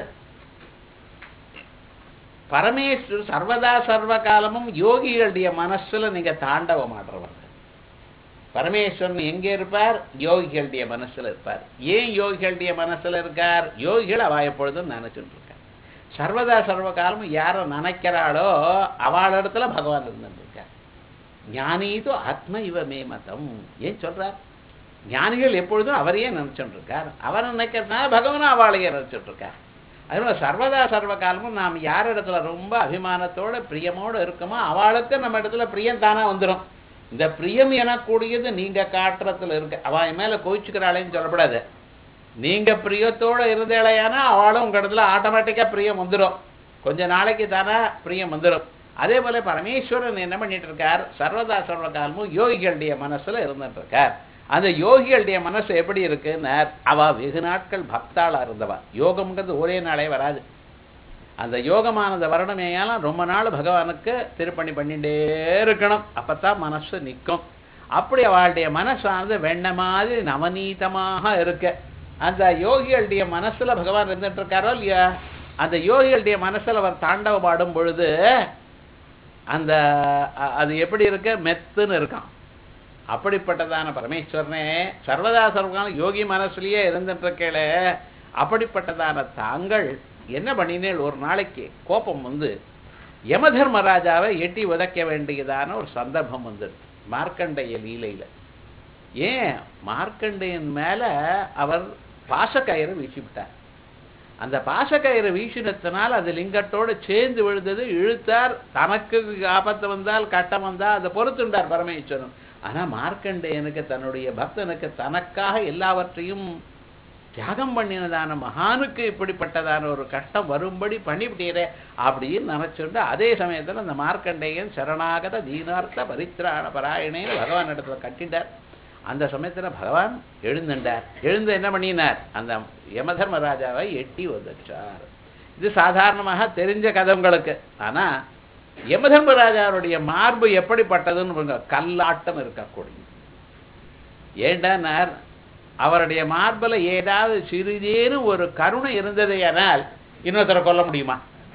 பரமேஸ்வர் சர்வதா சர்வ காலமும் யோகிகளுடைய மனசுல நீங்க தாண்டவம் ஆடுறவங்க பரமேஸ்வரன் எங்க இருப்பார் யோகிகளுடைய மனசுல இருப்பார் ஏன் யோகிகளுடைய மனசுல இருக்கார் யோகிகள் அவ எப்பொழுதும் நினைச்சுட்டு இருக்கார் சர்வதா சர்வ காலமும் யாரை நினைக்கிறாளோ அவளிடத்துல பகவான் இருந்துட்டு இருக்கார் ஞானீது ஆத்ம இவ மே மதம் ஏன் சொல்றார் ஞானிகள் எப்பொழுதும் அவரையே நினைச்சுட்டு இருக்கார் அவரை நினைக்கிறதுனால பகவானும் அவளையே நினைச்சுட்டு இருக்கார் அதனால சர்வதா சர்வ காலமும் நாம் யார் இடத்துல ரொம்ப அபிமானத்தோட பிரியமோட இருக்கோமோ அவளுக்கு நம்ம இடத்துல பிரியம் தானா வந்துடும் இந்த பிரியம் எனக்கூடியது நீங்க காட்டுறதுல இருக்கு அவ என் மேல கோவிச்சுக்கிறாளேன்னு சொல்லப்படாது நீங்க பிரியத்தோட இருந்தேளையானா அவளும் உங்க இடத்துல ஆட்டோமேட்டிக்கா பிரியம் வந்துடும் கொஞ்ச நாளைக்கு தானே பிரியம் வந்துடும் அதே போல பரமேஸ்வரன் என்ன பண்ணிட்டு இருக்கார் சர்வதா சர்வ காலமும் யோகிகளுடைய மனசுல இருந்துட்டு இருக்கார் அந்த யோகிகளுடைய மனசு எப்படி இருக்குன்னு அவ வெகு நாட்கள் பக்தாளா இருந்தவா யோகம்ங்கிறது ஒரே நாளே வராது அந்த யோகமானது வரணுமேயாலும் ரொம்ப நாள் பகவானுக்கு திருப்பணி பண்ணிட்டே இருக்கணும் அப்பதான் மனசு நிற்கும் அப்படி அவளுடைய மனசானது வெண்ண மாதிரி நவநீதமாக இருக்கு அந்த யோகிகளுடைய மனசுல பகவான் இருந்துட்டு இருக்காரோ இல்லையா அந்த யோகிகளுடைய மனசுல அவர் தாண்டவம் பாடும் பொழுது அந்த அ- அது எப்படி இருக்கு மெத்துன்னு இருக்கான் அப்படிப்பட்டதான பரமேஸ்வரனே சர்வதா சர்வகாலம் யோகி மனசுலயே இருந்துட்டு இருக்கேளே அப்படிப்பட்டதான தாங்கள் என்ன பண்ணினேள் ஒரு நாளைக்கு கோபம் வந்து யமதர்மராஜாவை எட்டி உதைக்க வேண்டியதான ஒரு சந்தர்ப்பம் வந்துடுது மார்க்கண்டைய லீலையில ஏன் மார்க்கண்டேயன் மேல அவர் பாசக்கயிறு வீசிவிட்டார் அந்த பாசக்கயிறு வீசினத்தினால் அது லிங்கத்தோடு சேர்ந்து விழுந்தது இழுத்தார் தனக்கு ஆபத்து வந்தால் கட்டம் வந்தால் அதை பொறுத்துண்டார் பரமேஸ்வரன் ஆனா மார்க்கண்டேயனுக்கு தன்னுடைய பக்தனுக்கு தனக்காக எல்லாவற்றையும் தியாகம் பண்ணினதான மகானுக்கு இப்படிப்பட்டதான ஒரு கஷ்டம் வரும்படி பண்ணிவிட்டீரே அப்படின்னு நினைச்சுட்டு அதே சமயத்துல அந்த மார்க்கண்டேயன் சரணாகத தீனார்த்த பரித்ராண பராயணேன்னு பகவான் இடத்துல கட்டிட்டார் அந்த சமயத்துல பகவான் எழுந்துட்டார் எழுந்து என்ன பண்ணினார் அந்த யமதர்மராஜாவை எட்டி வந்துச்சார் இது சாதாரணமாக தெரிஞ்ச கதை உங்களுக்கு ஆனா யமதர்மராஜாவுடைய மார்பு எப்படிப்பட்டதுன்னு பாருங்க, கல்லாட்டம் இருக்கக்கூடிய ஏண்டானார் அவருடைய மார்பில் ஏதாவது சிறிதேனும் ஒரு கருணை இருந்ததேயானால் இன்னொருத்தரை கொல்ல முடியுமா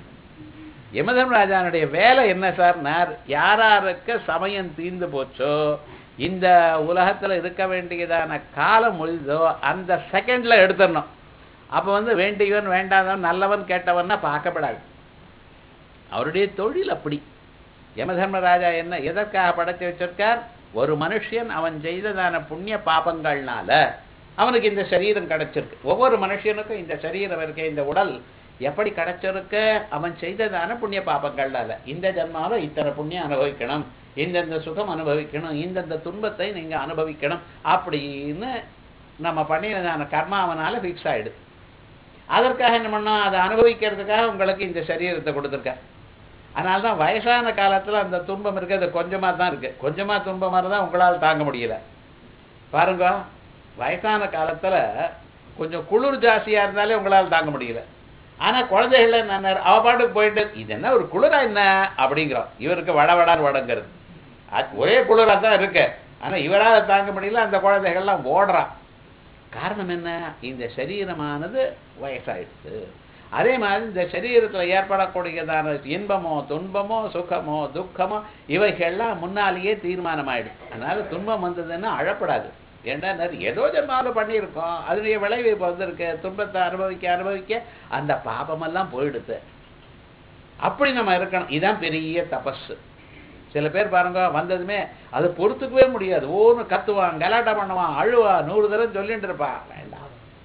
யமதர்மராஜானுடைய வேலை என்ன சார்னார் யாராருக்கு சமயம் தீர்ந்து போச்சோ இந்த உலகத்துல இருக்க வேண்டியதான காலம் முடிந்ததோ அந்த செகண்ட்ல எடுத்துடணும் அப்போ வந்து வேண்டியவன் வேண்டாதவன் நல்லவன் கேட்டவன்னா பார்க்கப்படாது அவருடைய தொழில் அப்படி யமதர்மராஜா என்ன எதற்காக படைத்து வச்சிருக்கார் ஒரு மனுஷன் அவன் செய்ததான புண்ணிய பாபங்கள்னால அவனுக்கு இந்த சரீரம் கிடைச்சிருக்கு ஒவ்வொரு மனுஷனுக்கும் இந்த சரீரம் இருக்க இந்த உடல் எப்படி கிடைச்சிருக்கு அவன் செய்ததான புண்ணிய பாபங்கள்னால இந்த ஜன்மால இத்தனை புண்ணியம் அனுபவிக்கணும் இந்தந்த சுகம் அனுபவிக்கணும் இந்தந்த துன்பத்தை நீங்க அனுபவிக்கணும் அப்படின்னு நம்ம பண்ணினதான கர்மாவனால ஃபிக்ஸ் ஆயிடுது அதற்காக என்ன பண்ணோம் அதை அனுபவிக்கிறதுக்காக உங்களுக்கு இந்த சரீரத்தை கொடுத்துருக்கார் அதனால தான் வயசான காலத்துல அந்த துன்பம் இருக்கிறது கொஞ்சமா தான் இருக்கு கொஞ்சமா துன்பமா இருந்தால் உங்களால் தாங்க முடியல பாருங்க வயசான காலத்துல கொஞ்சம் குளிர் ஜாஸ்தியா இருந்தாலே உங்களால் தாங்க முடியல ஆனா குழந்தைகள் என்ன அவ பாட்டுக்கு போயிட்டு இது என்ன ஒரு குளிரா என்ன அப்படிங்கிறோம் இவருக்கு வட வடான்னு வடங்கிறது அது ஒரே குளிரா தான் இருக்கு ஆனா இவரால் தாங்க முடியல அந்த குழந்தைகள்லாம் ஓடுறான் காரணம் என்ன இந்த சரீரமானது வயசாயிடுது அதே மாதிரி இந்த சரீரத்துல ஏற்படக்கூடியதான இன்பமோ துன்பமோ சுகமோ துக்கமோ இவைகள்லாம் முன்னாலேயே தீர்மானமாயிடுது அதனால துன்பம் வந்ததுன்னா அழப்படாது ஏன்னா நிறைய- ஏதோ ஜென்மாவில் பண்ணியிருக்கோம் அதனுடைய விளைவு இப்போ வந்திருக்கு துன்பத்தை அனுபவிக்க அனுபவிக்க அந்த பாபமெல்லாம் போயிடுது அப்படி நம்ம இருக்கணும் இதான் பெரிய தபஸு சில பேர் பாருங்க வந்ததுமே அதை பொறுத்துக்கவே முடியாது ஓன்னு கத்துவான் கலாட்டா பண்ணுவான் அழுவா நூறு தடவை சொல்லிட்டு இருப்பான் வேண்டாம்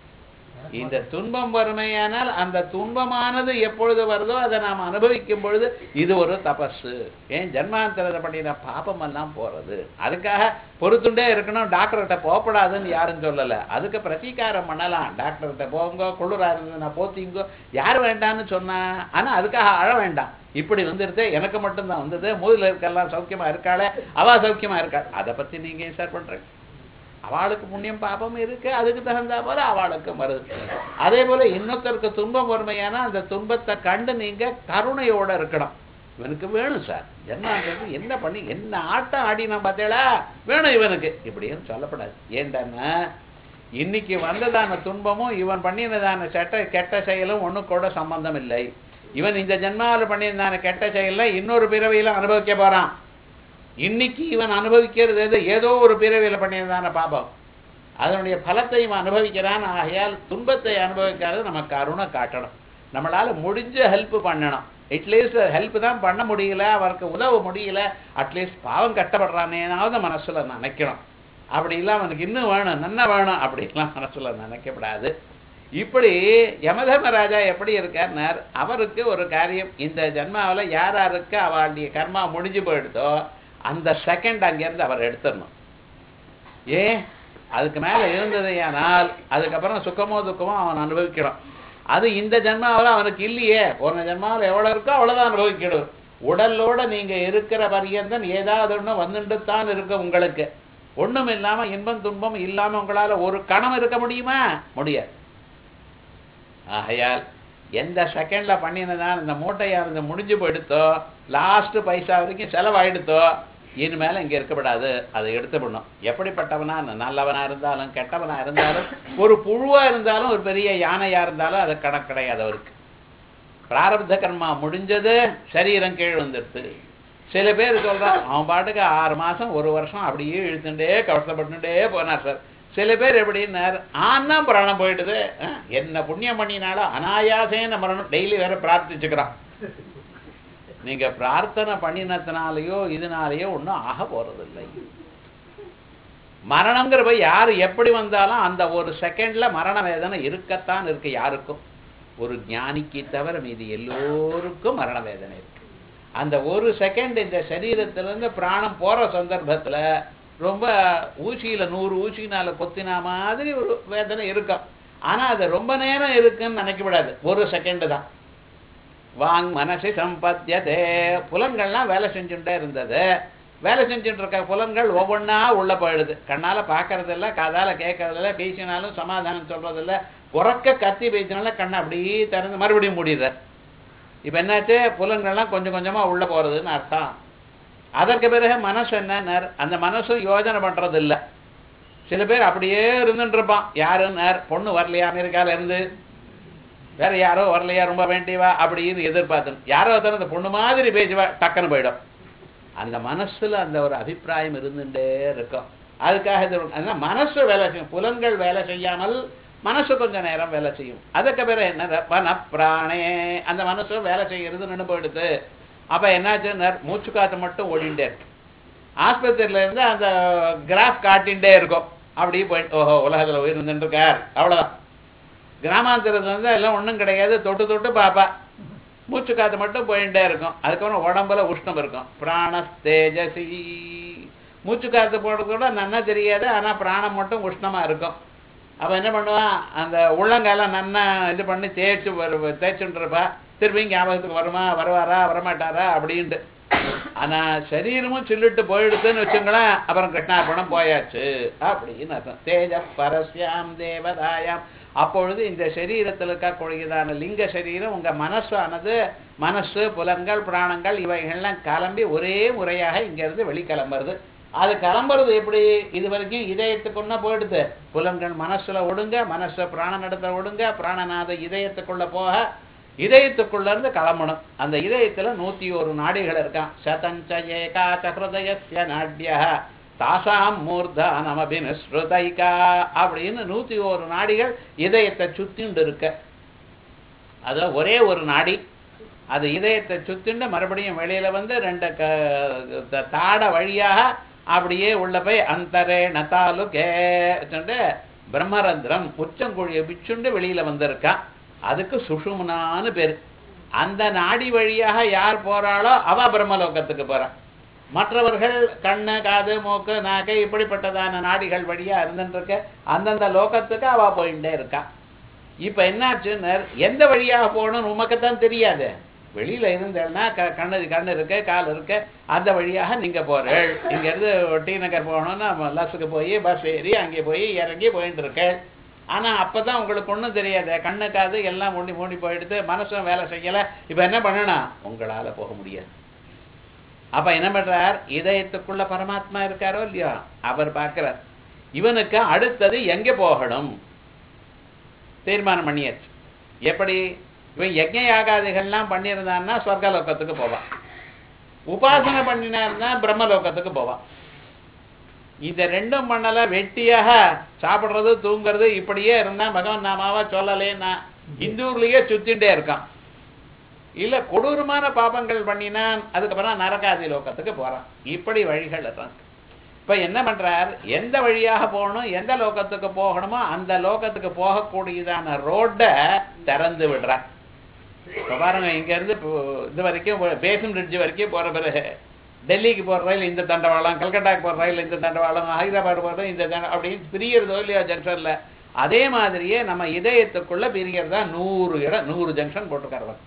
இந்த துன்பம் வறுமையானால் அந்த துன்பமானது எப்பொழுது வருதோ அதை நாம் அனுபவிக்கும் பொழுது இது ஒரு தபஸு ஏன் ஜன்மாந்தரத்தை பண்ணின பாபம் எல்லாம் போறது அதுக்காக பொறுத்துண்டே இருக்கணும் டாக்டர்கிட்ட போகப்படாதுன்னு யாரும் சொல்லலை அதுக்கு பிரதீகாரம் பண்ணலாம் டாக்டர்கிட்ட போங்க குளிரா இருந்ததுன்னா போத்திங்கோ யார் வேண்டான்னு சொன்னா ஆனா அதுக்காக அழ வேண்டாம் இப்படி வந்துருது எனக்கு மட்டும்தான் வந்தது மூதுல இருக்கெல்லாம் சௌக்கியமா இருக்காளே அவ சௌக்கியமா இருக்காள் அதை பத்தி நீங்க ஏன் சார் பண்றீங்க அவளுக்கு புண்ணியம் பாபம் இருக்கு அதுக்கு தகுந்தா போல அவளுக்கும் வருது அதே போல இன்னொருத்தருக்கு துன்பம் வறுமையானா அந்த துன்பத்தை கண்டு நீங்க கருணையோட இருக்கணும் இவனுக்கு வேணும் சார் ஜென்மாந்தது என்ன பண்ணி என்ன ஆட்டம் ஆடினா பார்த்தேளா வேணும் இவனுக்கு இப்படின்னு சொல்லப்படாது ஏண்டான்னா இன்னைக்கு வந்ததான துன்பமும் இவன் பண்ணினதான செட்ட கெட்ட செயலும் ஒண்ணும் கூட சம்பந்தம் இல்லை இவன் இந்த ஜென்மாவில் பண்ணியிருந்தான கெட்ட செயலை இன்னொரு பிறவியில அனுபவிக்க போறான் இன்னைக்கு இவன் அனுபவிக்கிறது எது ஏதோ ஒரு பிறவியில பண்ணியிருந்தான பாபம் அதனுடைய பலத்தை இவன் அனுபவிக்கிறான் ஆகையால் துன்பத்தை அனுபவிக்காத நம்ம கருணை காட்டணும் நம்மளால முடிஞ்ச ஹெல்ப் பண்ணணும் அட்லீஸ்ட் ஹெல்ப் தான் பண்ண முடியல அவருக்கு உதவ முடியல அட்லீஸ்ட் பாவம் கட்டப்படுறானேனாவது மனசுல நினைக்கணும் அப்படி இல்லை அவனுக்கு இன்னும் வேணும் நன்னா வேணும் அப்படிலாம் மனசுல நினைக்கப்படாது இப்படி யமதர்மராஜா எப்படி இருக்கார்னார் அவருக்கு ஒரு காரியம் இந்த ஜென்மாவுல யார் யாருக்கு அவளுடைய கர்மா முடிஞ்சு போயிடுதோ அந்த செகண்ட் அங்கேருந்து அவர் எடுத்துடணும் ஏன் அதுக்கு மேல இருந்ததையானால் அதுக்கப்புறம் சுக்கமோ துக்கமோ அவன் அனுபவிக்கணும் அது இந்த ஜென்மாவில் அவனுக்கு இல்லையே போன ஜென்மாவில் எவ்வளவு இருக்கோ அவ்வளவுதான் அனுபவிக்கணும் உடலோட நீங்க இருக்கிற பரியந்தம் ஏதாவது ஒண்ணு வந்துட்டு தான் இருக்கு உங்களுக்கு ஒண்ணும் இல்லாம இன்பம் துன்பம் இல்லாம உங்களால ஒரு கணம் இருக்க முடியுமா முடியாது ஆகையால் எந்த செகண்ட்ல பண்ணினதான் இந்த மூட்டையானது முடிஞ்சு போயிடுத்தோ லாஸ்ட் பைசா வரைக்கும் செலவாயிடுத்தோ இனிமேல இங்க இருக்கப்படாது அதை எடுத்துடணும் எப்படிப்பட்டவனா நல்லவனா இருந்தாலும் கெட்டவனா இருந்தாலும் ஒரு புழுவா இருந்தாலும் ஒரு பெரிய யானையா இருந்தாலும் அது கணக்கு கிடையாது அவருக்கு பிராரப்த கர்மா முடிஞ்சது சரீரம் கீழ் வந்துடுது சில பேர் சொல்றான் அவன் பாட்டுக்கு ஆறு மாசம் ஒரு வருஷம் அப்படியே இழுத்துட்டே கஷ்டப்பட்டுட்டே போனார் சார் சில பேர் எப்படின்னார் ஆனா பிராணம் போயிடுது அஹ், என்ன புண்ணியம் பண்ணினாலும் அனாயாசேன மரணம் டெய்லி வேற பிரார்த்திச்சுக்கிறான் நீங்க பிரார்த்தனை பண்ணினத்தினாலேயோ இதனாலேயோ ஒன்றும் ஆக போறதில்லை மரணங்கிறப்ப யார் எப்படி வந்தாலும் அந்த ஒரு செகண்ட்ல மரண வேதனை இருக்கத்தான் இருக்கு யாருக்கும் ஒரு ஞானிக்கு தவிர மீதி எல்லோருக்கும் மரண வேதனை இருக்கு அந்த ஒரு செகண்ட் இந்த சரீரத்திலிருந்து பிராணம் போற சந்தர்ப்பத்துல ரொம்ப ஊசியில நூறு ஊசினால கொத்தினா மாதிரி ஒரு வேதனை இருக்கும் ஆனா அது ரொம்ப நேரம் இருக்குன்னு நினைக்கப்படாது ஒரு செகண்ட் தான் வாங் மனசு சம்பத்தியதே புலன்கள்லாம் வேலை செஞ்சுட்டே இருந்தது வேலை செஞ்சுட்டு இருக்க புலன்கள் ஒவ்வொன்றா உள்ள போயிடுது கண்ணால பார்க்கறதில்ல காதால கேட்கறதில்ல பேசினாலும் சமாதானம் சொல்றதில்ல உறக்க கத்தி பேசினால கண்ணை அப்படியே திறந்து மறுபடியும் மூடிடுற இப்ப என்னாச்சு புலன்கள்லாம் கொஞ்சம் கொஞ்சமா உள்ள போறதுன்னு அர்த்தம் அதற்கு பிறகு மனசு என்ன அந்த மனசு யோஜனை பண்றது இல்ல சில பேர் அப்படியே இருந்துட்டு இருப்பான் யாருன்னார் பொண்ணு வரலையா அமெரிக்கால இருந்து வேற யாரோ வரலையா ரொம்ப வேண்டியவா அப்படின்னு எதிர்பார்த்து யாரோ ஒருத்தர் அந்த பொண்ணு மாதிரி பேசுவா டக்குன்னு போயிடும் அந்த மனசுல அந்த ஒரு அபிப்பிராயம் இருந்துட்டே இருக்கும் அதுக்காக இது அதனால மனசு வேலை செய்யும் புலன்கள் வேலை செய்யாமல் மனசு கொஞ்ச நேரம் வேலை செய்யும் அதுக்கு பிறகு என்ன வன பிராணே அந்த மனசு வேலை செய்யறது நின்று போயிடுது அப்ப என்னாச்சுன்னா மூச்சு காத்து மட்டும் ஓடிண்டே இருக்கு ஆஸ்பத்திரியில இருந்து அந்த கிராஃப் காட்டின்டே இருக்கும் அப்படியே போயிட்டு ஓஹோ உலகத்துல உயிர் இருந்துட்டு இருக்கார் அவ்வளவுதான் கிராமாந்தரத்துல இருந்து எல்லாம் ஒண்ணும் கிடையாது தொட்டு தொட்டு பாப்பா மூச்சு காத்து மட்டும் போயிட்டே இருக்கும் அதுக்கப்புறம் உடம்புல உஷ்ணம் இருக்கும் பிராண தேஜசி மூச்சு காத்து போடுறது கூட நன்னா தெரியாது ஆனா பிராணம் மட்டும் உஷ்ணமா இருக்கும் அப்ப என்ன பண்ணுவான் அந்த உள்ளங்கால நன்னா இது பண்ணி தேய்ச்சு வரு- தேய்ச்சுட்டு இருப்பா திருப்பி ஞாபகத்துக்கு வருமா வருவாரா வரமாட்டாரா அப்படின்ட்டு ஆனா சரீரமும் சில்லிட்டு போயிடுதுன்னு வச்சுங்களேன் அப்புறம் கிருஷ்ணார்பணம் போயாச்சு அப்படின்னு அர்த்தம் தேஜ பரஸ்யாம் தேவதாயாம் அப்பொழுது இந்த சரீரத்தில் இருக்கக்கூடியதான லிங்க சரீரம் உங்க மனசானது மனசு புலன்கள் பிராணங்கள் இவைகள்லாம் கிளம்பி ஒரே முறையாக இங்கிருந்து வெளிக்கிளம்புறது அது கிளம்புறது எப்படி இது வரைக்கும் இதயத்துக்குள்ள போயிடுது புலன்கள் மனசுல ஒடுங்க மனசு பிராணனிடத்துல ஒடுங்க பிராணநாத இதயத்துக்குள்ள போக இதயத்துக்குள்ள இருந்து கிளம்பணும் அந்த இதயத்துல நூத்தி ஒரு நாடிகள் இருக்கான் சதஞ்ச ஏகாச்ச ஹிருதயஸ்ய நாட்ய தாசாம் மூர்தானம் அபினுஸ்ருதைகா அப்படின்னு நூத்தி ஒரு நாடிகள் இதயத்தை சுத்திண்டு இருக்க அதுல ஒரே ஒரு நாடி அது இதயத்தை சுத்திண்டு மறுபடியும் வெளியில வந்து ரெண்டு க- த- தாட வழியாக அப்படியே உள்ள போய் அந்தரே நத்தாலு கே பிரம்மரந்திரம் உச்சங்குழியை பிச்சுண்டு வெளியில வந்திருக்கான் அதுக்கு சுஷும்னான்னு பேரு அந்த நாடி வழியாக யார் போறாளோ அவ பிரம்மலோகத்துக்கு போறா மற்றவர்கள் கண்ணு காது மூக்கு நாக்கு இப்படிப்பட்டதான நாடிகள் வழியா இருந்துட்டு இருக்க அந்தந்த லோகத்துக்கு அவ போயிட்டே இருக்கா இப்ப என்னாச்சுன்னு எந்த வழியாக போகணும்னு உமக்குத்தான் தெரியாது வெளியில இருந்தேன்னா க- கண்ணு கண்ணு இருக்கு கால் இருக்கு அந்த வழியாக நீங்க போறேள் இங்க இருந்து டி நகர் போகணும்னா லஸுக்கு போய் பஸ் ஏறி அங்கே போய் இறங்கி போயிட்டு இருக்கேள் ஆனா அப்பதான் உங்களுக்கு ஒண்ணும் தெரியாது கண்ணு காது எல்லாம் மூடி மூடி போயிடுது மனசும் வேலை செய்யல இப்ப என்ன பண்ணணும் உங்களால போக முடியாது அப்ப என்ன பண்றார் இதயத்துக்குள்ள பரமாத்மா இருக்காரோ இல்லையோ அவர் பார்க்கிறார் இவனுக்கு அடுத்தது எங்க போகணும் தீர்மானம் பண்ணியாச்சு எப்படி இவன் யஜ்ஞ யாகாதிகள்லாம் பண்ணியிருந்தான்னா சொர்க்கலோகத்துக்கு போவான் உபாசனை பண்ணினார்னா பிரம்மலோகத்துக்கு போவான் இந்த ரெண்டும் பண்ணல வெட்டியாக சாப்பிடுறது தூங்குறது இப்படியே இருந்தா பகவான் நாமாவா சொல்லலேன்னா இந்தூர்லயே சுத்திட்டே இருக்கான் இல்ல கொடூரமான பாபங்கள் பண்ணினான் அதுக்கப்புறம் நரகாதி லோகத்துக்கு போறான் இப்படி வழிகள் இருக்கான் இப்ப என்ன பண்றார் எந்த வழியாக போகணும் எந்த லோகத்துக்கு போகணுமோ அந்த லோகத்துக்கு போகக்கூடியதான ரோட திறந்து விடுறார் இப்ப பாருங்க இங்க இருந்து இப்போ இது வரைக்கும் பேசும் பிரிட்ஜ் வரைக்கும் போற பிறகு டெல்லிக்கு போற ரயில் இந்த தண்டவாளம் கல்கட்டாக்கு போற ரயில் இந்த தண்டவாளம் ஹைதராபாத் போற இந்த தண்ட அப்படின்னு பிரியறதோ இல்லையா ஜங்ஷன்ல அதே மாதிரியே நம்ம இதயத்துக்குள்ள பிரியறதா நூறு இடம் நூறு ஜங்ஷன் போட்டுக்காரவன்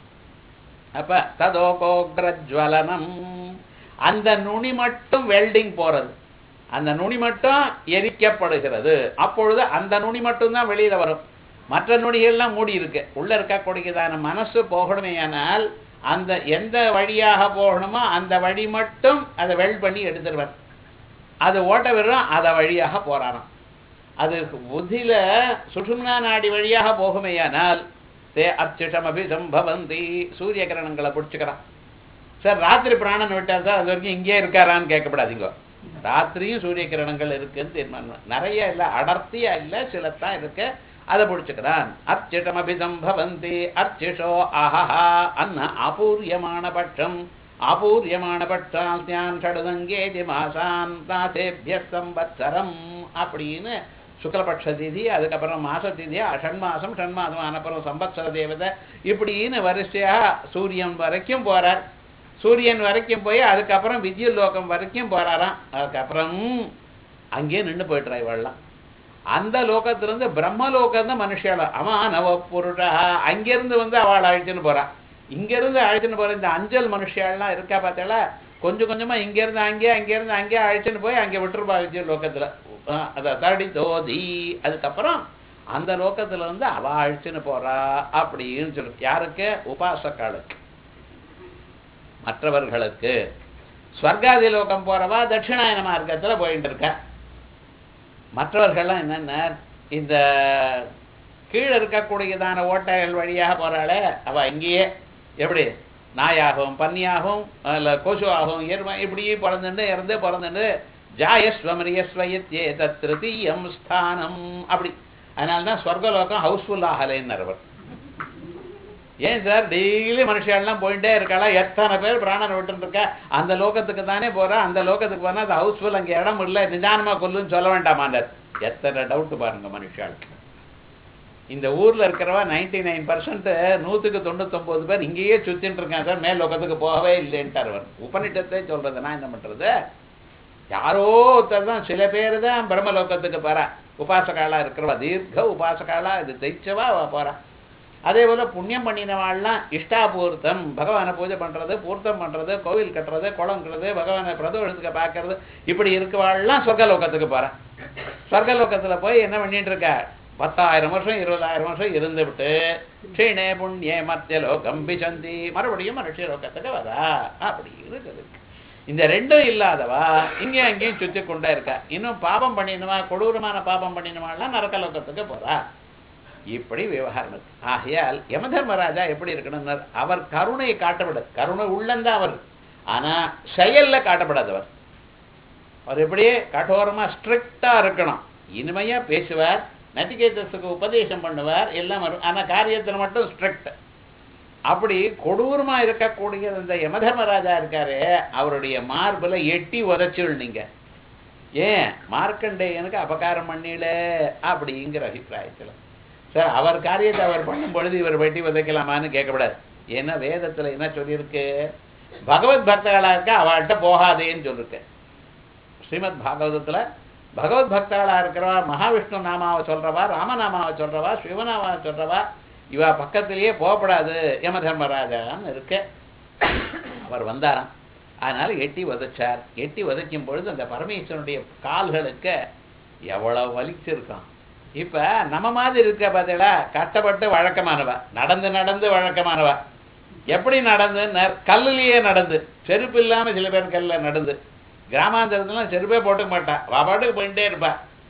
அப்ப ததோகோக்ரஜ்வலனம் அந்த நுனி மட்டும் வெல்டிங் போறது அந்த நுனி மட்டும் எரிக்கப்படுகிறது அப்பொழுது அந்த நுனி மட்டும் தான் வெளியில வரும் மற்ற நுனிகள்லாம் மூடி இருக்கு உள்ள இருக்கக்கூடியதான மனசு போகணுமேயானால் அந்த எந்த வழியாக போகணுமோ அந்த வழி மட்டும் அதை வெல்ட் பண்ணி எடுத்துருவார் அது ஓட்ட விடுறோம் அதை வழியாக போறாராம் அது புத்தியில சுஷும்னா நாடி வழியாக போகுமேயானால் தே அர்ச்சிஷம் அபிசம்பவந்தி சூரிய கிரணங்களை பிடிச்சுக்கிறான் சார் ராத்திரி பிராணன் விட்டார் சார் அது வரைக்கும் இங்கே இருக்காரான்னு கேட்கப்படாதீங்க ராத்திரியும் சூரிய கிரணங்கள் இருக்குன்னு தீர்மானம் நிறைய இல்லை அடர்த்தியா இல்லை சிலத்தான் இருக்கு அதை பிடிச்சுக்கிறான் அர்ச்சிஷம் அபிசம்பவந்தி அர்ச்சிஷோ அஹஹா அன்ன அபூரியமான பட்சம் ஆபூரியமான தியான் ஷடுதங்கேதி மாசான் தாசேபிய சம்பத்சரம் அப்படின்னு சுக்லபட்ச திதி அதுக்கப்புறம் மாச திதி ஷண்மாசம் ஷண்மாசம் அப்புறம் சம்பத்சர தேவதை இப்படின்னு வரிசையா சூரியன் வரைக்கும் போறார் சூரியன் வரைக்கும் போய் அதுக்கப்புறம் வித்யுல் லோகம் வரைக்கும் போறாராம் அதுக்கப்புறம் அங்கேயே நின்று போயிட்டுறா இவெல்லாம் அந்த லோகத்திலிருந்து பிரம்மலோகம் தான் மனுஷால அமானவ புருஷா அங்கிருந்து வந்து அவள் அழைச்சுன்னு போறா இங்கிருந்து அழைச்சுன்னு போற இந்த அஞ்சல் மனுஷியாள்லாம் இருக்கா பார்த்தால கொஞ்சம் கொஞ்சமா இங்கிருந்து அங்கே அங்கிருந்து அங்கே அழைச்சுன்னு போய் அங்கே விட்டுருப்பா விஜய லோகத்துல அஹ் அத தடி தோதி அதுக்கப்புறம் அந்த லோகத்துல இருந்து அவ அழைச்சுன்னு போறா அப்படின்னு சொல்லு யாருக்கு உபாசக்காளுக்கு மற்றவர்களுக்கு ஸ்வர்காதி லோகம் போறவா தட்சிணாயன மார்க்கத்துல போயிட்டு இருக்கா மற்றவர்கள்லாம் என்னென்ன இந்த கீழே இருக்கக்கூடியதான ஓட்டைகள் வழியாக போறாளே அவ இங்கேயே எப்படி நாயாகவும் பன்னியாகவும் இல்லை கொசுவாகவும் எருமை இப்படியே பிறந்துட்டு இறந்து பிறந்துட்டு ஜாயஸ்வமரியஸ்வயத்யே தத் திருத்தீயம் ஸ்தானம் அப்படி அதனால தான் ஸ்வர்கலோகம் ஹவுஸ்ஃபுல் ஆகலைன்னு அவர் ஏன் சார் டெய்லி மனுஷாலாம் போயிட்டே இருக்காளா எத்தனை பேர் பிராணனை விட்டுட்டு இருக்கா அந்த லோகத்துக்கு தானே போறா அந்த லோகத்துக்கு போனா அது ஹவுஸ்ஃபுல் அங்கே இடம் இல்லை நிதானமா கொல்லுன்னு சொல்ல வேண்டாமாண்டார் எத்தனை டவுட் பாருங்க மனுஷாளுக்கு இந்த ஊர்ல இருக்கிறவா நைன்டி நைன் பர்சன்ட் நூத்துக்கு தொண்ணூத்தொன்பது பேர் இங்கேயே சுத்தின்னு இருக்கான் சார் மேல் லோகத்துக்கு போகவே இல்லைன்ட்டார் அவர் உபநிஷத்தை சொல்றது நான் என்ன பண்றது யாரோ ஒருத்தர் தான் சில பேர் தான் பிரம்மலோகத்துக்கு போறா உபாசகாலா இருக்கிறவா தீர்க்க உபாசகாலா இது ஜெயிச்சவா அவ போறா அதே போல புண்ணியம் பண்ணினவாள்லாம் இஷ்டாபூர்த்தம் பகவானை பூஜை பண்றது பூர்த்தம் பண்றது கோவில் கட்டுறது குளம் கட்டுறது பகவானை பிரதோஷத்துக்கு பார்க்கறது இப்படி இருக்கவாள்லாம் சொர்க்கலோகத்துக்கு போறேன் சொர்க்கலோகத்துல போய் என்ன பண்ணிட்டு இருக்க பத்தாயிரம் வருஷம் இருபதாயிரம் வருஷம் இருந்து விட்டு க்ஷீணே புண்ணிய மத்திய லோகம் பிசந்தி மறுபடியும் மனுஷ லோகத்துக்கு வரா அப்படி இருக்குது இந்த ரெண்டும் இல்லாதவா இங்கேயும் அங்கேயும் சுத்தி கொண்டே இருக்கா இன்னும் பாபம் பண்ணினவா கொடூரமான பாபம் பண்ணினவாள்லாம் நரக்கலோகத்துக்கு போறா இப்படி விவகாரம் இருக்கு ஆகையால் யமதர்மராஜா எப்படி இருக்கணும்னார் அவர் கருணையை காட்டப்படாது கருணை உள்ளந்தான் அவர் ஆனா செயல்ல காட்டப்படாதவர் அவர் எப்படியே கடோரமா ஸ்ட்ரிக்டா இருக்கணும் இனிமையா பேசுவார் நட்டிகேதஸுக்கு உபதேசம் பண்ணுவார் எல்லாம் வரும் ஆனா காரியத்தில் மட்டும் ஸ்ட்ரிக்ட் அப்படி கொடூரமா இருக்கக்கூடிய இந்த யமதர்மராஜா இருக்காரு அவருடைய மார்புல எட்டி உதச்சுள் நீங்க ஏன் மார்க்கண்டேயனுக்கு அபகாரம் பண்ணில அப்படிங்கிற அபிப்பிராயத்துல சார் அவர் காரியத்தை அவர் பண்ணும் பொழுது இவர் வெட்டி விதைக்கலாமான்னு கேட்கக்கூடாது ஏன்னா வேதத்துல என்ன சொல்லியிருக்கு பகவத் பக்தர்களா இருக்க அவள்கிட்ட போகாதேன்னு சொல்லிருக்கு ஸ்ரீமத் பாகவதத்துல பகவத் பக்தர்களா இருக்கிறவா மகாவிஷ்ணு நாமாவை சொல்றவா ராமநாமாவை சொல்றவா சிவநாமாவை சொல்றவா இவ பக்கத்திலேயே போகப்படாது யம தர்மராஜான்னு இருக்கு அவர் வந்தாராம் அதனால எட்டி உதைச்சார் எட்டி உதைக்கும் பொழுது அந்த பரமேஸ்வரனுடைய கால்களுக்கு எவ்வளவு வலிச்சிருக்கான் இப்ப நம்ம மாதிரி இருக்க பார்த்தீங்களா கஷ்டப்பட்டு வழக்கமானவா நடந்து நடந்து வழக்கமானவா எப்படி நடந்து கல்லுலயே நடந்து செருப்பு இல்லாம சில பேர் கல்ல நடந்து கிராமாந்தரத்துலாம் செருப்பே போட்டுக்க மாட்டா அவ பாட்டுக்கு போயிட்டே இருப்பா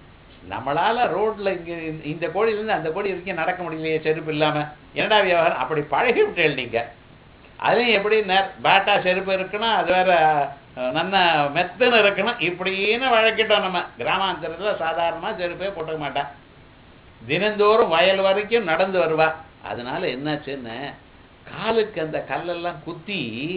நம்மளால ரோட்ல இங்க இந்த கோடியிலேருந்து அந்த கோடி வரைக்கும் நடக்க முடியலையே செருப்பு இல்லாம என்னடா விவகாரம் அப்படி பழகி விட்டேன் நீங்க அதுலயும் எப்படி நேர் பேட்டா செருப்பு இருக்கணும் அது வேற அஹ், நல்ல மெத்துன்னு இருக்கணும் இப்படின்னு வழக்கிட்டோம் நம்ம கிராமாந்தரத்துல சாதாரணமா செருப்பே போட்டுக்க மாட்டா தினந்தோறும் வயல் வரைக்கும் நடந்து வருவா அதனால என்னாச்சுன்னு காலுக்கு அந்த கல்லெல்லாம் குத்தி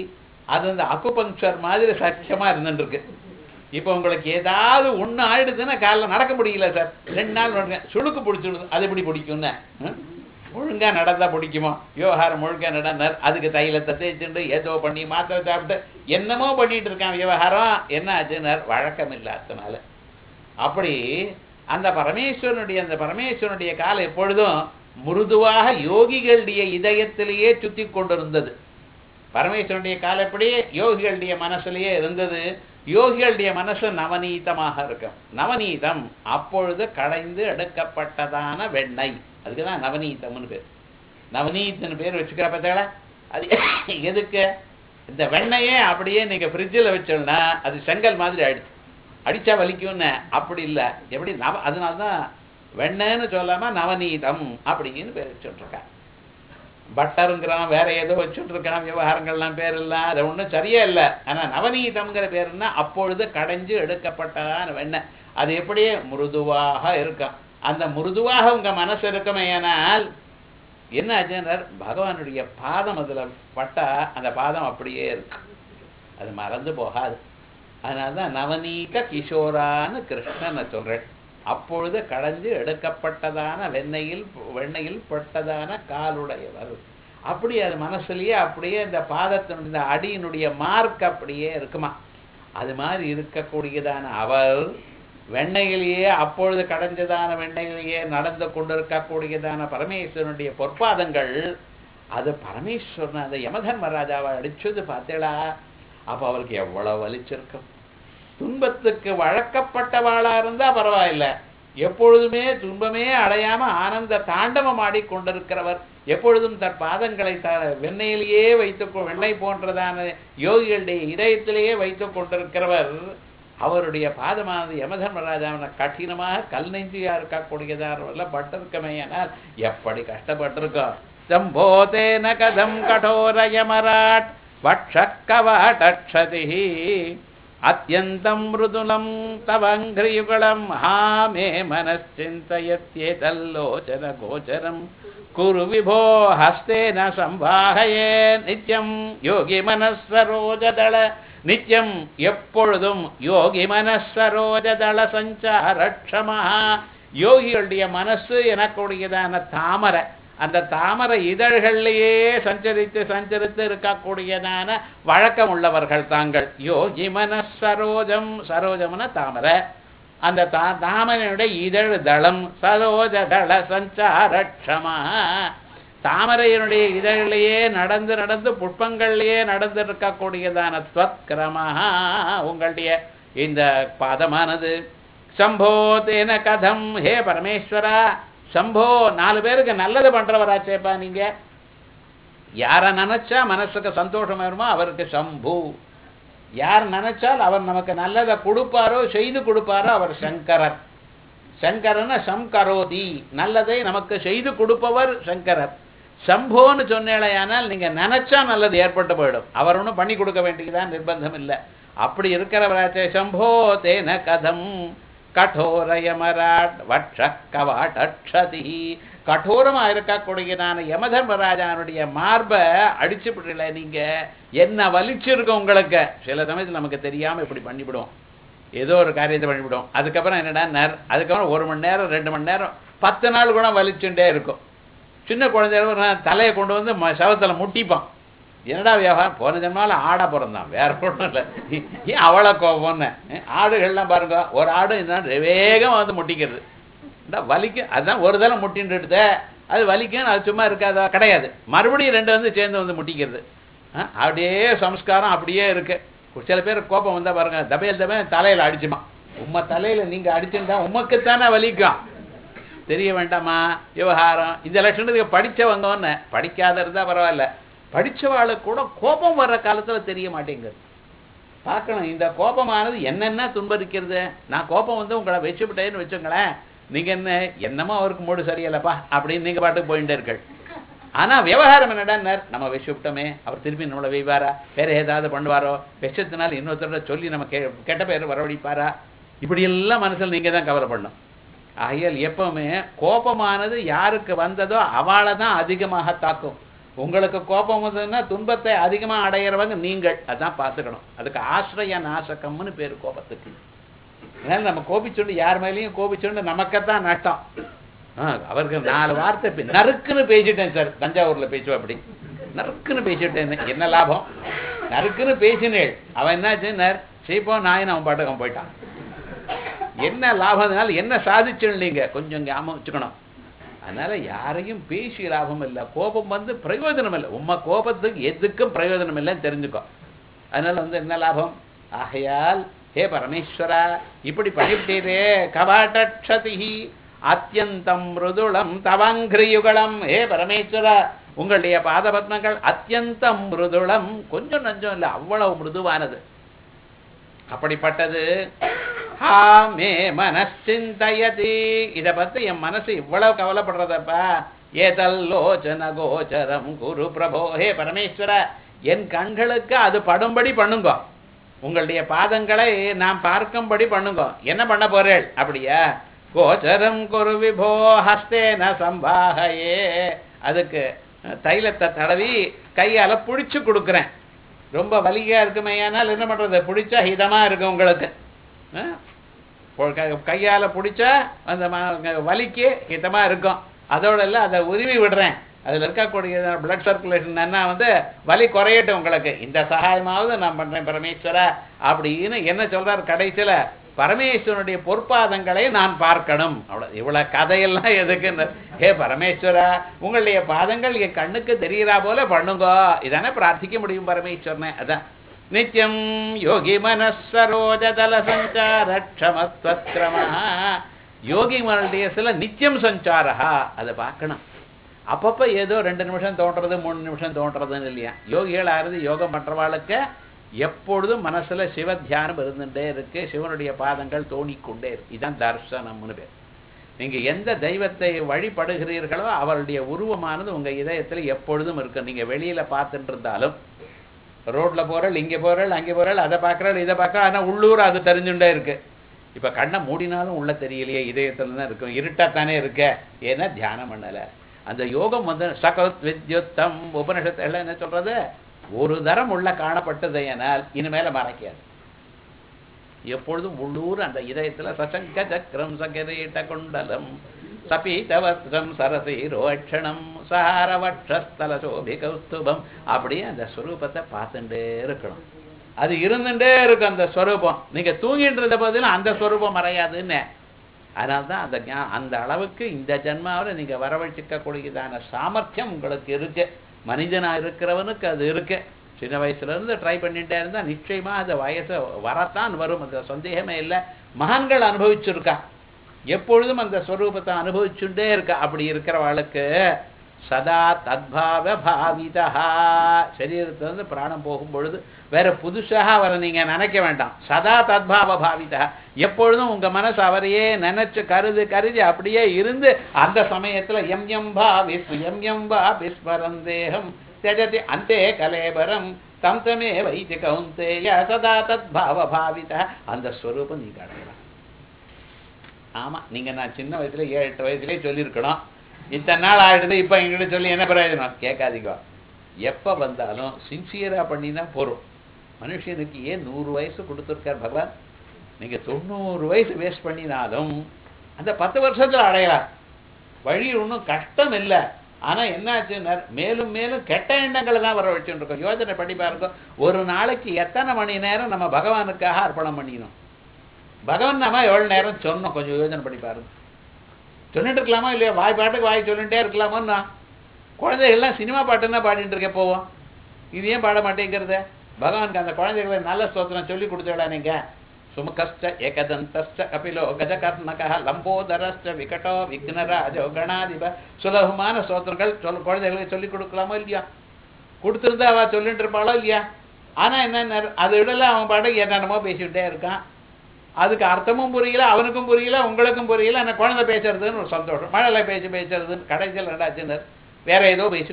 அது அந்த அக்குபங்க்சர் மாதிரி சத்தியமா இருந்துட்டு இருக்கு இப்போ உங்களுக்கு ஏதாவது ஒண்ணு ஆயிடுதுன்னா காலில் நடக்க முடியல சார் ரெண்டு நாள் நடக்க சுளுக்கு பிடிச்சிடுது அது எப்படி பிடிக்கும்னு ம்? ஒழுங்கா நடந்தா பிடிக்குமோ விவகாரம் முழுக்க நடந்தார் அதுக்கு தைலத்தை தேய்ச்சிட்டு ஏதோ பண்ணி மாத்திரை சாப்பிட்டு என்னமோ பண்ணிட்டு இருக்கான் விவகாரம் என்ன ஆச்சுன்னார் வழக்கம் இல்லாதனால அப்படி அந்த பரமேஸ்வரனுடைய அந்த பரமேஸ்வரனுடைய காலம் எப்பொழுதும் மிருதுவாக யோகிகளுடைய இதயத்திலேயே சுத்தி கொண்டிருந்தது பரமேஸ்வரனுடைய காலம் எப்படி யோகிகளுடைய மனசுலயே இருந்தது யோகிகளுடைய மனசு நவநீதமாக இருக்கும் நவநீதம் அப்பொழுது கடைந்து எடுக்கப்பட்டதான வெண்ணெய் அதுக்கு தான் நவநீதம்னு பேர் நவநீதம்னு பேர் வச்சுக்கிற பார்த்தீங்களா அது எதுக்கு இந்த வெண்ணெயே அப்படியே நீங்க ஃப்ரிட்ஜில் வச்சோம்னா அது செங்கல் மாதிரி ஆயிடுச்சு அடிச்சா வலிக்கும்னு அப்படி இல்லை எப்படி நவ அதனால தான் வெண்ணெய்ன்னு சொல்லாம நவநீதம் அப்படின்னு பேர் வச்சுட்ருக்கான் பட்டருங்கிறான் வேற ஏதோ வச்சுட்டு இருக்கான் விவகாரங்கள்லாம் பேர் இல்லை அது ஒன்றும் சரியே இல்லை ஆனா நவநீதம்ங்கிற பேருன்னா அப்பொழுது கடைஞ்சு எடுக்கப்பட்டதான வெண்ணெய் அது எப்படியே மிருதுவாக இருக்கும் அந்த மிருதுவாக உங்க மனசு இருக்குமே ஆனால் என்ன ஆச்சுன்னார் பகவானுடைய பாதம் அதுல பட்டா அந்த பாதம் அப்படியே இருக்கு அது மறந்து போகாது அதனால தான் நவநீக கிஷோரான்னு கிருஷ்ணனை சொல்றேன் அப்பொழுது கடைஞ்சு எடுக்கப்பட்டதான வெண்ணெயில் வெண்ணெயில் பட்டதான காலுடையவர் அப்படி அது மனசுலயே அப்படியே இந்த பாதத்தினுடைய இந்த அடியினுடைய மார்க் அப்படியே இருக்குமா அது மாதிரி இருக்கக்கூடியதான அவர் வெண்ணையிலேயே அப்பொழுது கடைஞ்சதான வெண்ணையிலேயே நடந்து கொண்டிருக்கக்கூடியதான பரமேஸ்வரனுடைய பொற்பாதங்கள் அது பரமேஸ்வரன் அந்த யமதர்மராஜாவை அடிச்சது பார்த்தேளா அப்போ அவருக்கு எவ்வளவு வலிச்சிருக்கும் துன்பத்துக்கு வழக்கப்பட்டவாளா இருந்தா பரவாயில்லை எப்பொழுதுமே துன்பமே அடையாம ஆனந்த தாண்டவம் ஆடிக்கொண்டிருக்கிறவர் எப்பொழுதும் தன் பாதங்களை த வெண்ணையிலேயே வைத்துக் கொ- வெண்ணெய் போன்றதான யோகிகளுடைய இதயத்திலேயே வைத்துக் கொண்டிருக்கிறவர் அவருடைய பாதமானது யமதர்மராஜாவின கடினமாக கல் நெஞ்சியா இருக்கக்கூடியதான பட்டிருக்கமே ஆனால் எப்படி கஷ்டப்பட்டிருக்கோம் சம்போதேன கதம் கடோரயமராட் வட்சக்கவாடக்ஷதி அத்தியந்தம் மிருதுலம் தவங்கிரியுகலம் ஹா மே மனச்சிந்தயத்யேதல்லோச்சன கோச்சரம் குரு விபோ ஹஸ்தேன சம்பாகயே நித்யம் யோகி மனஸ்வரோஜதள நித்யம் எப்பொழுதும் யோகி மனஸ்வரோஜதள சஞ்சாரக்ஷமா யோகிகளுடைய மனசு எனக்கூடியதான தாமரை அந்த தாமரை இதழ்கள்லேயே சஞ்சரித்து சஞ்சரித்து இருக்கக்கூடியதான வழக்கம் உள்ளவர்கள் தாங்கள் யோகி மனசரோஜம் சரோஜம்னா தாமரை அந்த தா தாமரையுடைய இதழ் தளம் சரோஜ தள சஞ்சாரக்ஷமா தாமரையினுடைய இதழிலேயே நடந்து நடந்து புஷ்பங்கள்லேயே நடந்து இருக்கக்கூடியதான ஸ்வத்கிரமா உங்களுடைய இந்த பாதமானது சம்போ தேன கதம் ஹே பரமேஸ்வரா சம்போ நாலு பேருக்கு நல்லது பண்றவராச்சேப்பா நீங்க யாரை நினைச்சா மனசுக்கு சந்தோஷம் வருமோ அவருக்கு சம்பு யார் நினைச்சால் அவர் நமக்கு நல்லதை கொடுப்பாரோ செய்து கொடுப்பாரோ அவர் சங்கரர் சங்கரன சம்கரோதி நல்லதை நமக்கு செய்து கொடுப்பவர் சங்கரர் சம்போன்னு சொன்னேளையானால் நீங்க நினைச்சா நல்லது ஏற்பட்டு போயிடும் அவர் ஒன்றும் பண்ணி கொடுக்க வேண்டியதான் நிர்பந்தம் இல்லை அப்படி இருக்கிறவராச்சே சம்போ தேன கதம் கடோரயமராட் வட்ச கவாட்டதி கடோரமா இருக்கக்கூடியதான யமதர்மராஜானுடைய மார்பை அடிச்சு விடல நீங்க என்ன வலிச்சிருக்கும் உங்களுக்கு சில சமயத்தில் நமக்கு தெரியாம இப்படி பண்ணிவிடுவோம் ஏதோ ஒரு காரியத்தை பண்ணிவிடுவோம் அதுக்கப்புறம் என்னடா நேர் அதுக்கப்புறம் ஒரு மணி நேரம் ரெண்டு மணி நேரம் பத்து நாள் கூட வலிச்சுட்டே இருக்கும் சின்ன குழந்தைய தலையை கொண்டு வந்து ம- சவத்துல முட்டிப்பான் என்னடா வியாபாரம் போன ஜென்மால ஆடா பிறந்தான் வேற ஒன்றும் இல்லை ஏன் அவளை கோபம்னு ஆடுகள்லாம் பாருங்க ஒரு ஆடு என்ன வேகமாக வந்து முட்டிக்கிறது இந்த வலிக்கும் அதுதான் ஒரு தடவை முட்டின்ட்டு அது வலிக்கும் அது சும்மா இருக்காதா கிடையாது மறுபடியும் ரெண்டு வந்து சேர்ந்து வந்து முட்டிக்கிறது ஆ, அப்படியே சம்ஸ்காரம் அப்படியே இருக்கு சில பேர் கோபம் வந்தா பாருங்க தபையில் தபையில் தலையில அடிச்சுமா உம்ம தலையில நீங்க அடிச்சிருந்தா உமக்குத்தானே வலிக்கும் தெரிய வேண்டாமா விவகாரம் இந்த லட்சணத்துக்கு படிச்சவங்கன்னு படிக்காத இருந்தா பரவாயில்ல படிச்சவாளுக்கு கூட கோபம் வர்ற காலத்துல தெரிய மாட்டேங்குது பார்க்கணும் இந்த கோபமானது என்னென்ன துன்பரிக்கிறது நான் கோபம் வந்து உங்களை வச்சுவிட்டேன்னு வச்சுங்களேன் நீங்க என்ன என்னமோ அவருக்கு மூடு சரியில்லைப்பா அப்படின்னு நீங்க பாட்டுக்கு போயிட்டே இருக்கள் ஆனா விவகாரம் என்னடா நம்ம விஷ விட்டோமே அவர் திருப்பி நம்மளை வைவாரா வேற ஏதாவது பண்ணுவாரோ விஷத்தினால் இன்னொருத்தரோட சொல்லி நம்ம கெ கெட்ட பேர் வரவழைப்பாரா இப்படி எல்லாம் மனசுல நீங்க தான் கவலைப்படணும் ஆகையால் எப்பவுமே கோபமானது யாருக்கு வந்ததோ அவளை தான் அதிகமாக தாக்கும் உங்களுக்கு கோபம் வந்ததுன்னா துன்பத்தை அதிகமா அடையிறவங்க நீங்கள் அதான் பார்த்துக்கணும் அதுக்கு ஆசிரிய நாசகம்னு பேர் கோபத்துக்கு அதனால நம்ம கோபிச்சுண்டு யார் மேலேயும் கோபிச்சுண்டு நமக்குத்தான் நஷ்டம் ஆ, அவருக்கு நாலு வார்த்தை பே- நறுக்குன்னு பேசிட்டேன் சார் தஞ்சாவூர்ல பேசுவா அப்படி நறுக்குன்னு பேசிட்டேன் என்ன லாபம் நறுக்குன்னு பேசினேள் அவன் என்னாச்சு நர் சீப்போ நாயின் அவன் பாட்டுக்கு அவன் போயிட்டான் என்ன லாபம்னால என்ன சாதிச்சுன்னு நீங்க கொஞ்சம் ஞாபகம் வச்சுக்கணும் அதனால யாரையும் பேசி லாபம் இல்லை கோபம் வந்து பிரயோஜனம் இல்லை உம்ம கோபத்துக்கு எதுக்கும் பிரயோஜனம் இல்லைன்னு தெரிஞ்சுக்கோ அதனால வந்து என்ன லாபம் ஆகையால் ஹே பரமேஸ்வரா இப்படி பண்ணிவிட்டீரே கவாட்டக்ஷதி அத்தியந்தம் மிருதுளம் தவங்கிரியுகளம் ஹே பரமேஸ்வரா உங்களுடைய பாதபத்மங்கள் அத்தியந்தம் மிருதுளம் கொஞ்சம் நஞ்சம் இல்லை அவ்வளவு மிருதுவானது அப்படிப்பட்டது ஹா மே மனச்சிந்தயதி இத பத்தி என் மனசு இவ்வளவு கவலைப்படுறதப்பா ஏதல்லோச்சன கோச்சரம் குரு பிரபோ ஹே பரமேஸ்வர என் கண்களுக்கு அது படும்படி பண்ணுங்க உங்களுடைய பாதங்களை நான் பார்க்கும்படி பண்ணுங்க என்ன பண்ண போறேள் அப்படியா கோச்சரம் குரு விபோ ஹஸ்தேன சம்பாகையே அதுக்கு தைலத்தை தடவி கையால புடிச்சு கொடுக்குறேன் ரொம்ப வலியா இருக்குமே ஆனால் என்ன பண்றது பிடிச்சா ஹிதமா இருக்கும் உங்களுக்கு ஆ? பொ- க- கையால பிடிச்சா அந்த ம- வலிக்கு ஹிதமா இருக்கும் அதோட இல்லை அதை உருவி விடுறேன் அதில் இருக்கக்கூடிய பிளட் சர்க்குலேஷன் என்ன வந்து வலி குறையட்டும் உங்களுக்கு இந்த சகாயமாவது நான் பண்றேன் பரமேஸ்வரா அப்படின்னு என்ன சொல்றார் கடைசியில பரமேஸ்வரனுடைய பொற்பாதங்களை நான் பார்க்கணும் அவ்வளோ இவ்வளோ கதையெல்லாம் எதுக்குன்னு ஹே பரமேஸ்வரா உங்களுடைய பாதங்கள் என் கண்ணுக்கு தெரிகிறா போல பண்ணுங்க இதானே பிரார்த்திக்க முடியும் பரமேஸ்வரனே அதான் நித்யம் யோகி மனசரோஜதல சஞ்சார க்ஷமத்வத்ரம யோகி மனதேசில் நித்தியம் சஞ்சாரா அதை பார்க்கணும் அப்பப்போ ஏதோ ரெண்டு நிமிஷம் தோன்றது மூணு நிமிஷம் தோன்றதுன்னு இல்லையா யோகிகள் ஆறுது யோகம் பண்ணுறவாளுக்கு எப்பொழுதும் மனசுல சிவ தியானம் இருந்துட்டே இருக்கு சிவனுடைய பாதங்கள் தோணிக்கொண்டே இருக்கு இதுதான் தர்சனம்னு பேர் நீங்க எந்த தெய்வத்தை வழிபடுகிறீர்களோ அவருடைய உருவமானது உங்க இதயத்துல எப்பொழுதும் இருக்கு நீங்க வெளியில பார்த்துட்டு இருந்தாலும் ரோட்ல போறள் இங்க போறள் அங்கே போறள் அதை பார்க்கறள் இதை பார்க்கறள் ஆனா உள்ளூர் அது தெரிஞ்சுட்டே இருக்கு இப்ப கண்ணை மூடினாலும் உள்ள தெரியலையே இதயத்துல தான் இருக்கும் இருட்டாத்தானே இருக்க ஏன்னா தியானம் பண்ணல அந்த யோகம் வந்து சகத் வித்யுத்தம் உபனிஷத்து எல்லாம் என்ன சொல்றது ஒரு தரம் உள்ள காணப்பட்டதையனால் இனிமேல மறைக்காது எப்பொழுதும் உள்ளூர் அந்த இதயத்துல சசங்க சக்கரம் சகரீட்ட குண்டலம் சபீதவஸ்திரம் சரசீரோட்சணம் சாரவட்சஸ்தல சோபி கௌஸ்துபம் அப்படியே அந்த ஸ்வரூபத்தை பார்த்துட்டே இருக்கணும் அது இருந்துட்டே இருக்கும் அந்த ஸ்வரூபம் நீங்க தூங்கிட்டு இருந்த போதிலும் அந்த ஸ்வரூபம் மறையாதுன்னு அதனால தான் அந்த ஞா- அந்த அளவுக்கு இந்த ஜென்மாவில் நீங்க வரவழைச்சிக்கக்கூடியதான சாமர்த்தியம் உங்களுக்கு இருக்கு மனிதனா இருக்கிறவனுக்கு அது இருக்கு சின்ன வயசுல இருந்து ட்ரை பண்ணிட்டே இருந்தா நிச்சயமா அந்த வயசு வரத்தான் வரும் அந்த சந்தேகமே இல்லை மகான்கள் அனுபவிச்சிருக்கா எப்பொழுதும் அந்த ஸ்வரூபத்தை அனுபவிச்சுட்டே இருக்கா அப்படி இருக்கிறவாளுக்கு சதா தத்பாவ பாவிதா சரீரத்திலிருந்து பிராணம் போகும் பொழுது வேற புதுசாக அவரை நீங்க நினைக்க வேண்டாம் சதா தத்பாவ பாவிதா எப்பொழுதும் உங்க மனசு அவரையே நினைச்சு கருது கருதி அப்படியே இருந்து அந்த சமயத்துல எம் எம் பா விஸ்வ எம் எம் பா விஸ்வரந்தேகம் தியஜதி அந்தே கலேபரம் தம் தமே வைத்தி கௌந்தேய சதா தத்பாவ பாவிதா அந்த ஸ்வரூபம் நீங்க அடையலாம் ஆமா நீங்க நான் சின்ன வயசுல ஏழு எட்டு வயசுலயே சொல்லியிருக்கணும் இத்தனை நாள் ஆயிடுது இப்போ எங்கிட்ட சொல்லி என்ன பிரயோஜனம் கேட்காதீங்க எப்போ வந்தாலும் சின்சியரா பண்ணினா போறோம் மனுஷனுக்கு ஏன் நூறு வயசு கொடுத்துருக்கார் பகவான் நீங்க தொண்ணூறு வயசு வேஸ்ட் பண்ணினாலும் அந்த பத்து வருஷத்துல அடையலாம் வழி ஒன்றும் கஷ்டம் இல்லை ஆனா என்னாச்சுன்னா மேலும் மேலும் கெட்ட எண்ணங்களை தான் வர வச்சுட்டு இருக்கோம் யோசனை பண்ணி பாருங்க ஒரு நாளைக்கு எத்தனை மணி நேரம் நம்ம பகவானுக்காக அர்ப்பணம் பண்ணினோம் பகவான் நாம எவ்வளவு நேரம் சொன்னோம் கொஞ்சம் யோசனை பண்ணி பாருங்க சொல்லிட்டு இருக்கலாமா இல்லையா வாய் பாட்டுக்கு வாய் சொல்லிட்டே இருக்கலாமோன்னா குழந்தைகள்லாம் சினிமா பாட்டுன்னா பாடிட்டு இருக்க போவோம் இது ஏன் பாட மாட்டேங்கிறது பகவானுக்கு அந்த குழந்தைகளை நல்ல ஸ்தோத்திரம் சொல்லி கொடுத்துடா நீங்க சுமுகஸ்ட ஏகதந்தஸ்ட கபிலோ கஜகர்ணக லம்போதரஸ்ட விகடோ விக்னராஜோ கணாதிப சுலபமான ஸ்தோத்திரங்கள் சொல் குழந்தைகளுக்கு சொல்லி கொடுக்கலாமோ இல்லையா கொடுத்துருந்தா அவ சொல்லிட்டு இருப்பாளோ இல்லையா ஆனா என்ன அதை விடல அவன் பாட்டுக்கு என்னென்னமோ பேசிக்கிட்டே இருக்கான் அதுக்கு அர்த்தமும் புரியல அவனுக்கும் புரியல உங்களுக்கும் புரியல அந்த குழந்தை பேசுறதுன்னு ஒரு சந்தோஷம் மழலை பேச்சு பேசுறதுன்னு கடைசியில் ரெண்டாச்சுன்னு வேற ஏதோ பேசு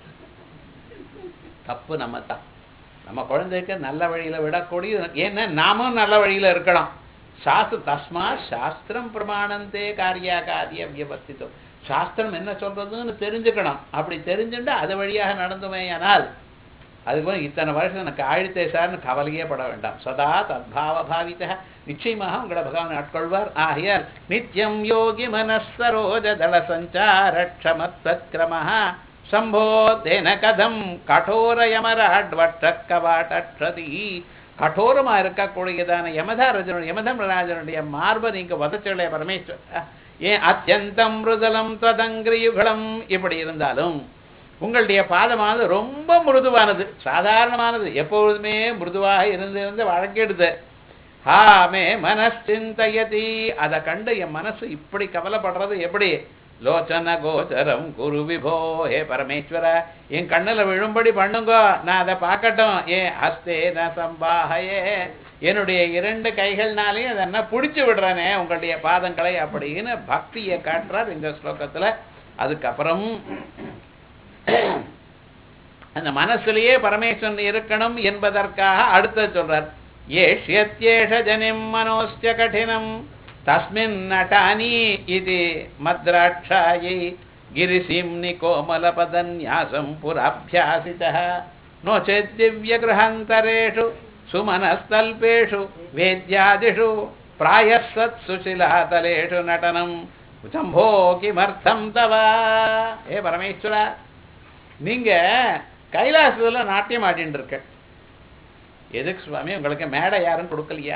தப்பு நம்ம தான் நம்ம குழந்தைக்கு நல்ல வழியில விடக்கூடிய ஏன்னா நாமும் நல்ல வழியில இருக்கலாம் சாஸ்திர தஸ்மா சாஸ்திரம் பிரமாணந்தே காரியா காரிய வியவஸ்தித்தம் சாஸ்திரம் என்ன சொல்றதுன்னு தெரிஞ்சுக்கணும் அப்படி தெரிஞ்சுட்டு அது வழியாக நடந்துமேயானால் அதுக்கு போய் இத்தனை வருஷம் எனக்கு ஆழித்தே சார்னு கவலையே பட வேண்டாம் சதா தத்பாவ பாவித நிச்சயமாக உங்களை பகவான் ஆட்கொள்வார் ஆகையால் நித்யம் யோகி மனசரோஜ தள சஞ்சார க்ஷமத்வக்ரம சம்போ தேன கதம் கடோர யமராட்வட்ட கவாட்டி கடோரமா இருக்கக்கூடியதான யமதராஜனுடைய யமதமராஜனுடைய மார்பை நீங்க வதச்சலே பரமேஸ்வர ஏன் அத்தியந்தம் மிருதலம் துவதங்கிரியுகலம் இப்படி இருந்தாலும் உங்களுடைய பாதமானது ரொம்ப மிருதுவானது சாதாரணமானது எப்பொழுதுமே மிருதுவாக இருந்து இருந்து வழக்கிடுது ஹா மே மனசிந்தயதி அதை கண்டு என் மனசு இப்படி கவலைப்படுறது எப்படி லோச்சன கோச்சரம் குரு விபோ ஹே பரமேஸ்வர என் கண்ணுல விழும்படி பண்ணுங்க நான் அதை பார்க்கட்டும் ஏன் ஹஸ்தே ந சம்பாஹயே என்னுடைய இரண்டு கைகள்னாலையும் அதை என்ன பிடிச்சு விடுறானே உங்களுடைய பாதங்களை அப்படின்னு பக்தியை காட்டுறார் இந்த ஸ்லோகத்துல அதுக்கப்புறம் அந்த மனசுலயே பரமேஸ்வரன் இருக்கணும் என்பதற்காக அடுத்த சொல்றார் ஏஷ்யத்யேஷ ஜனிம் மனோஸ்ய கடினம் தஸ்மின் நட்டானி இது மத்ராட்சாயை கிரிசிம்னி கோமலபதன்யாசம் புராபியாசித நோ சேத் திவ்ய கிரகாந்தரேஷு சுமனஸ்தல்பேஷு வேத்யாதிஷு பிராயசத் சுசிலாதலேஷு நடனம் சம்போ கிமர்த்தம் தவா ஏ பரமேஸ்வரா நீங்க கைலாசத்துல நாட்டியம் ஆடிட்டு இருக்க எதுக்கு சுவாமி உங்களுக்கு மேடை யாரும் கொடுக்கலையா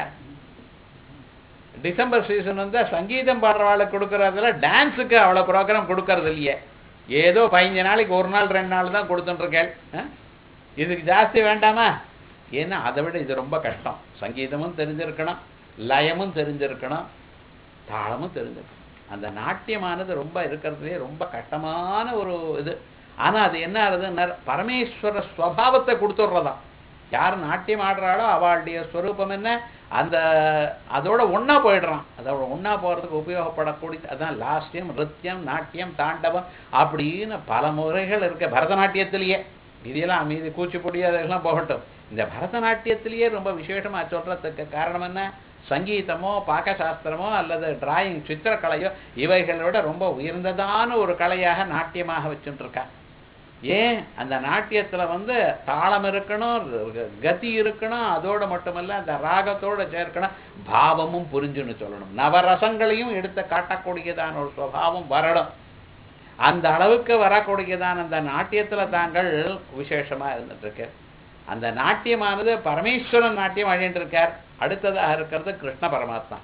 டிசம்பர் சீசன் வந்து சங்கீதம் பாடுறவாளுக்கு கொடுக்கறதுல டான்ஸுக்கு அவ்வளோ ப்ரோக்ராம் கொடுக்கறது இல்லையே ஏதோ பதினஞ்சு நாளைக்கு ஒரு நாள் ரெண்டு நாள் தான் கொடுத்துட்டுருக்கேன் இதுக்கு ஜாஸ்தி வேண்டாமா ஏன்னா அதை விட இது ரொம்ப கஷ்டம் சங்கீதமும் தெரிஞ்சிருக்கணும் லயமும் தெரிஞ்சிருக்கணும் தாளமும் தெரிஞ்சிருக்கணும் அந்த நாட்டியமானது ரொம்ப இருக்கிறதுலே ரொம்ப கஷ்டமான ஒரு இது ஆனால் அது என்ன ஆகுதுன்னா பரமேஸ்வர ஸ்வபாவத்தை கொடுத்துட்றதாம் யார் நாட்டியம் ஆடுறாளோ அவளுடைய ஸ்வரூபம் என்ன அந்த அதோட ஒன்றா போயிடுறான் அதோட ஒன்றா போகிறதுக்கு உபயோகப்படக்கூடிய அதான் லாஸ்டியம் நிருத்தியம் நாட்டியம் தாண்டவம் அப்படின்னு பல முறைகள் இருக்கு பரதநாட்டியத்திலேயே இதெல்லாம் மீதி கூச்சிப்புடி அதெல்லாம் போகட்டும் இந்த பரதநாட்டியத்திலேயே ரொம்ப விசேஷமாக சொல்கிறதுக்கு காரணம் என்ன சங்கீதமோ பாக்கசாஸ்திரமோ அல்லது டிராயிங் சித்திரக்கலையோ இவைகளோட ரொம்ப உயர்ந்ததான ஒரு கலையாக நாட்டியமாக வச்சுட்டுருக்கா ஏன் அந்த நாட்டியத்தில் வந்து தாளம் இருக்கணும் கதி இருக்கணும் அதோடு மட்டுமல்ல அந்த ராகத்தோடு சேர்க்கணும் பாவமும் புரிஞ்சுன்னு சொல்லணும் நவரசங்களையும் எடுத்து காட்டக்கூடியதான ஒரு சுவாவம் வரணும் அந்த அளவுக்கு வரக்கூடியதான அந்த நாட்டியத்தில் தாங்கள் விசேஷமாக இருந்துட்டுருக்கு அந்த நாட்டியமானது பரமேஸ்வரன் நாட்டியம் ஆடிட்டு இருக்கார் அடுத்ததாக இருக்கிறது கிருஷ்ண பரமாத்மா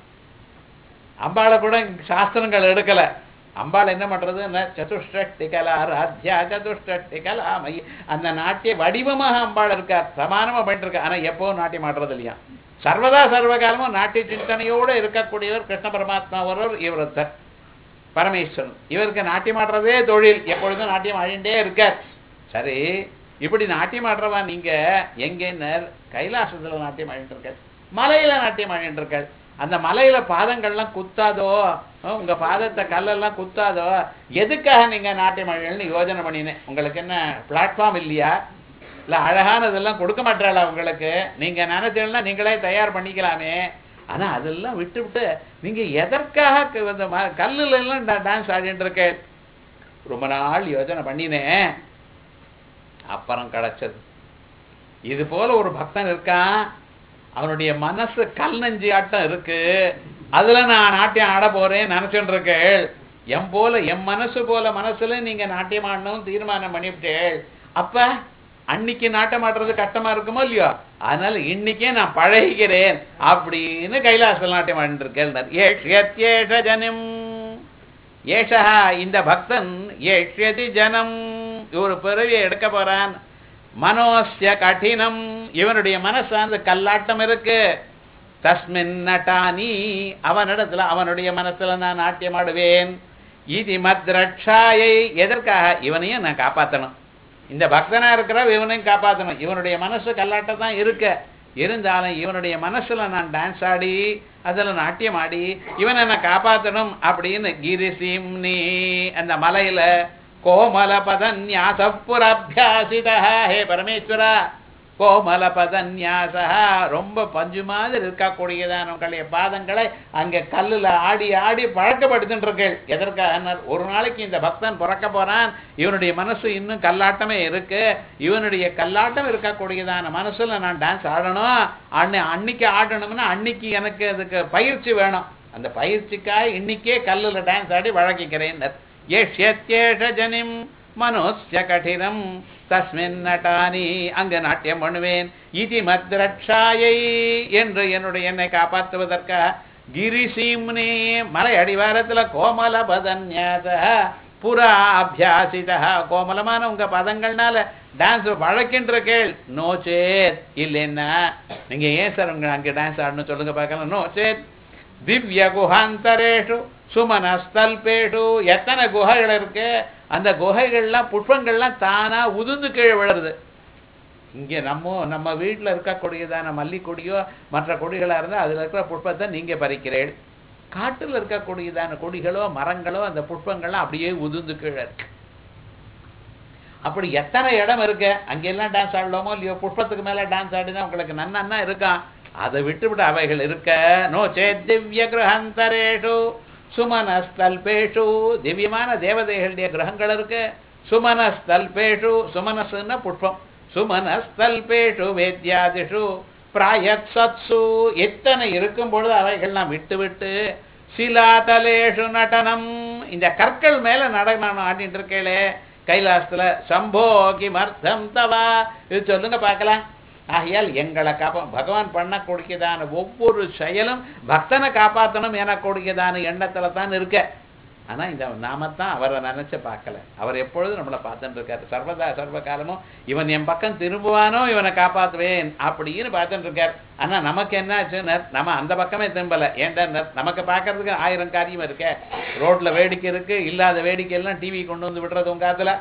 அம்பாளை கூட சாஸ்திரங்கள் எடுக்கலை அம்பாள் என்ன பண்றதுன்னா சதுஷ்டி கலா ராத்யா சதுஷ்டி கலாமயி அந்த நாட்டிய வடிவமாக அம்பாள் இருக்கார் சமானமாக பண்ணிட்டு இருக்கா ஆனால் எப்பவும் நாட்டியம் ஆடுறது இல்லையா சர்வதா சர்வகாலமும் நாட்டிய சிந்தனையோடு இருக்கக்கூடியவர் கிருஷ்ண பரமாத்மா ஒருவர் இவரத்தர் பரமேஸ்வரன் இவருக்கு நாட்டியம் ஆடுறதே தொழில் எப்பொழுதும் நாட்டியம் ஆடிண்டே இருக்கார் சரி இப்படி நாட்டியம் ஆடுறவா நீங்க எங்கேன்னர் கைலாசத்துல நாட்டியம் ஆடிட்டு இருக்கார் மலையில நாட்டியம் ஆடிட்டு இருக்கார் அந்த மலையில பாதங்கள்லாம் குத்தாதோ உங்க பாதத்தை கல்லெல்லாம் குத்தாதோ எதுக்காக நீங்க நாட்டியம் ஆடுறீங்கன்னு யோஜனை பண்ணினேன் உங்களுக்கு என்ன பிளாட்ஃபார்ம் இல்லையா இல்லை அழகானதெல்லாம் கொடுக்க மாட்டாளா உங்களுக்கு நீங்க நினைச்சீங்கன்னா நீங்களே தயார் பண்ணிக்கலாமே ஆனா அதெல்லாம் விட்டு விட்டு நீங்க எதற்காக இந்த கல்லுல எல்லாம் டான்ஸ் ஆடிட்டு இருக்க ரொம்ப நாள் யோஜனை பண்ணினேன் அப்புறம் கிடைச்சது இது போல ஒரு பக்தன் இருக்கான் அவனுடைய மனசு கல் நெஞ்சு ஆட்டம் இருக்கு அதுல நான் நாட்டியம் ஆட போறேன் நினைச்சுட்டு இருக்கேள் எம் போல என் மனசு போல மனசுல நீங்க நாட்டியம் ஆடணும் தீர்மானம் பண்ணிவிட்டேள் அப்ப அன்னைக்கு நாட்டம் ஆடுறது கஷ்டமா இருக்குமோ இல்லையோ அதனால இன்னைக்கே நான் பழகிக்கிறேன் அப்படின்னு கைலாசத்தில் நாட்டியம் ஆடிட்டு ஏஷ ஜனம் ஏஷா இந்த பக்தன் ஏஷ்யதி ஜனம் ஒரு பிறவியை எடுக்க போறான் மனோஸ்ய கடினம் இவனுடைய மனசார்ந்த கல்லாட்டம் இருக்கு தஸ்மின் நட்டானி அவனிடத்துல அவனுடைய மனசுல நான் நாட்டியம் ஆடுவேன் இது மத்ரட்சாயை எதற்காக இவனையும் நான் காப்பாற்றணும் இந்த பக்தனா இருக்கிற இவனையும் காப்பாற்றணும் இவனுடைய மனசு கல்லாட்டம் தான் இருக்க இருந்தாலும் இவனுடைய மனசுல நான் டான்ஸ் ஆடி அதில் நாட்டியம் ஆடி இவனை நான் காப்பாற்றணும் அப்படின்னு கிரிசிம்னி அந்த மலையில கோமல பதன்யாச புரபியாசிதா ஹே பரமேஸ்வரா கோமல பதன்யாச ரொம்ப பஞ்சு மாதிரி இருக்கக்கூடியதான உங்களுடைய பாதங்களை அங்க கல்லுல ஆடி ஆடி பழக்கப்படுத்திட்டு இருக்கேள் எதற்காக ஒரு நாளைக்கு இந்த பக்தன் பிறக்க போறான் இவனுடைய மனசு இன்னும் கல்லாட்டமே இருக்கு இவனுடைய கல்லாட்டம் இருக்கக்கூடியதான மனசுல நான் டான்ஸ் ஆடணும் அன்னை அன்னைக்கு ஆடணும்னா அன்னைக்கு எனக்கு அதுக்கு பயிற்சி வேணும் அந்த பயிற்சிக்காக இன்னைக்கே கல்லுல டான்ஸ் ஆடி வழக்கிக்கிறேன் ஏஷ்யத்யேஷ ஜனிம் மனோஸ்ய கடினம் தஸ்மின் நட்டானி அங்கு நாட்டியம் பண்ணுவேன் இதி மத்ரட்சாயை என்று என்னுடைய என்னை காப்பாற்றுவதற்காக கிரிசீம்னே மலை அடிவாரத்துல கோமல பதன்யாச புறா அபியாசிதா கோமலமான உங்க பதங்கள்னால டான்ஸ் வழக்கின்ற கேள் நோ சேத் இல்லைன்னா நீங்க ஏன் சார் உங்க அங்கே டான்ஸ் ஆடணும் சொல்லுங்க பார்க்கலாம் நோ சேத் திவ்ய குஹாந்தரேஷு சுமனஸ்தல்பேஷு எத்தனை குகைகள் இருக்கு அந்த குகைகள்லாம் புஷ்பங்கள்லாம் தானா உதிர்ந்து கீழே விழுறது இங்கே நம்ம நம்ம வீட்டில் இருக்கக்கூடியதான மல்லிக்கொடியோ மற்ற கொடிகளாக இருந்தால் அதில் இருக்கிற புஷ்பத்தை நீங்கள் பறிக்கிறீர்கள் காட்டில் இருக்கக்கூடியதான கொடிகளோ மரங்களோ அந்த புஷ்பங்கள்லாம் அப்படியே உதிர்ந்து கீழே இருக்கு அப்படி எத்தனை இடம் இருக்கு அங்கெல்லாம் டான்ஸ் ஆடலாமோ இல்லையோ புஷ்பத்துக்கு மேலே டான்ஸ் ஆடினா உங்களுக்கு நன்னா இருக்கான் அதை விட்டுவிட்டு அவைகள் இருக்க நோ சேத் திவ்ய கிரகந்தரேஷு சுமனஸ்தல்பேஷு திவ்யமான தேவதைகளுடைய கிரகங்கள் இருக்கு சுமனஸ்தல்பேஷு சுமனஸ்ன்னா புஷ்பம் சுமனஸ்தல்பேஷு வேத்யாதிஷு பிராயத் சத்சு எத்தனை இருக்கும் பொழுது அவைகள்லாம் விட்டு விட்டு சிலாதலேஷு நடனம் இந்த கற்கள் மேல நடனம் ஆடிட்டு இருக்கேளே கைலாசத்துல சம்போ கிமர்த்தம் தவா இது சொல்லுங்க பார்க்கலாம் ஆகையால் எங்களை காப்பா பகவான் பண்ணக்கூடியதான ஒவ்வொரு செயலும் பக்தனை காப்பாற்றணும் எனக்கூடியதான எண்ணத்துல தான் இருக்க ஆனா இந்த நாமத்தான் அவரை நினைச்சு பார்க்கல அவர் எப்பொழுதும் நம்மளை பார்த்துட்டு இருக்காரு சர்வதா சர்வ காலமும் இவன் என் பக்கம் திரும்புவானோ இவனை காப்பாத்துவேன் அப்படின்னு பார்த்துட்டு இருக்காரு ஆனா நமக்கு என்னாச்சுன்னு நம்ம அந்த பக்கமே திரும்பல ஏன்டா நமக்கு பார்க்கறதுக்கு ஆயிரம் காரியம் இருக்கே ரோட்ல வேடிக்கை இருக்கு இல்லாத வேடிக்கை எல்லாம் டிவி கொண்டு வந்து விடுறது உங்க காத்துல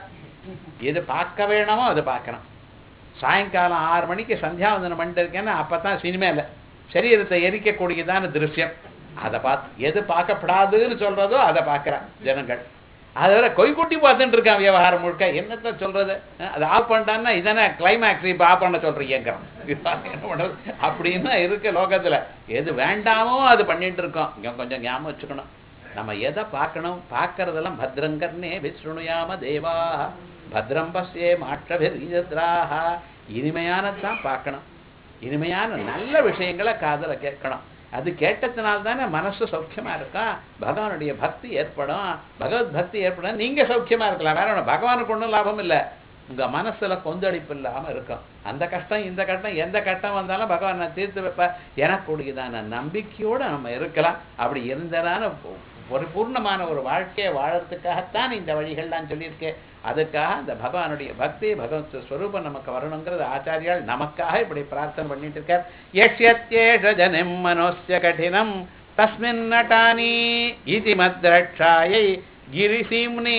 எது பார்க்க வேணுமோ அது பார்க்கணும் சாயங்காலம் ஆறு மணிக்கு சந்தியாவந்தனம் பண்ணிட்டு இருக்கேன்னா அப்பதான் சினிமால சரீரத்தை எரிக்கக்கூடியதான திருஷ்யம் அதை பார்த்து எது பார்க்கப்படாதுன்னு சொல்றதோ அதை பார்க்கறான் ஜனங்கள் அதை விட கொய்குட்டி பார்த்துட்டு இருக்கான் விவகாரம் முழுக்க என்னத்த சொல்றது அஹ் அதை ஆஃப் பண்ணிட்டான்னா இதனை கிளைமேக்ஸ் இப்போ ஆஃப் பண்ண சொல்றீங்கிறான் என்ன பண்றது அப்படின்னு இருக்கு லோகத்துல எது வேண்டாமோ அது பண்ணிட்டு இருக்கோம் இங்க கொஞ்சம் ஞாபகம் வச்சுக்கணும் நம்ம எதை பார்க்கணும் பார்க்கறதெல்லாம் பத்ரங்கர்னே விஸ்ருணுயாம தேவா பத்ரம் பஸ்யே மாற்றபிராக இனிமையானதான் பார்க்கணும் இனிமையான நல்ல விஷயங்களை காதுல கேட்கணும் அது கேட்டதுனால தானே மனசு சௌக்கியமா இருக்கும் பகவானுடைய பக்தி ஏற்படும் பகவத் பக்தி ஏற்படும் நீங்க சௌக்கியமா இருக்கலாம் வேற ஒண்ணும் பகவானுக்கு ஒன்றும் லாபம் இல்லை உங்க மனசுல கொந்தளிப்பு இல்லாம இருக்கும் அந்த கஷ்டம் இந்த கஷ்டம் எந்த கஷ்டம் வந்தாலும் பகவான் நான் தீர்த்து வைப்பேன் எனக்கூடியதான நம்பிக்கையோட நம்ம இருக்கலாம் அப்படி இருந்ததான ஒரு பூர்ணமான ஒரு வாழ்க்கையை வாழறதுக்காகத்தான் இந்த வழிகள்லாம் சொல்லியிருக்கேன் அதுக்காக இந்த பகவானுடைய பக்தி பகவத் ஸ்வரூபம் நமக்கு வரணுங்கிறது ஆச்சாரியால் நமக்காக இப்படி பிரார்த்தனை பண்ணிட்டு இருக்கார் யஷ்யத்யேஷ ஜனிம் மனோஸ்ய கடினம் தஸ்மின் நட்டானி இதி மத்ரட்சாயை गिरिसीम्नि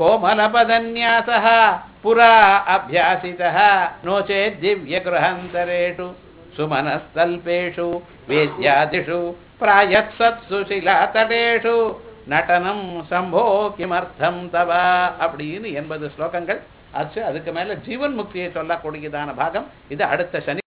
कोमलपदन्यासः पुरा अभ्यासितः नो चेत् दिव्यगृहान्तरेषु सुमनस्तल्पेषु वेद्यादिषु प्रायत्सत्सु शिलातटेषु நடனம் சம்போ கிமர்த்தம் தவ அப்படின்னு எண்பது ஸ்லோகங்கள் ஆச்சு அதுக்கு மேல ஜீவன் முக்தியை சொல்லக்கூடியதான பாகம் இது அடுத்த சனி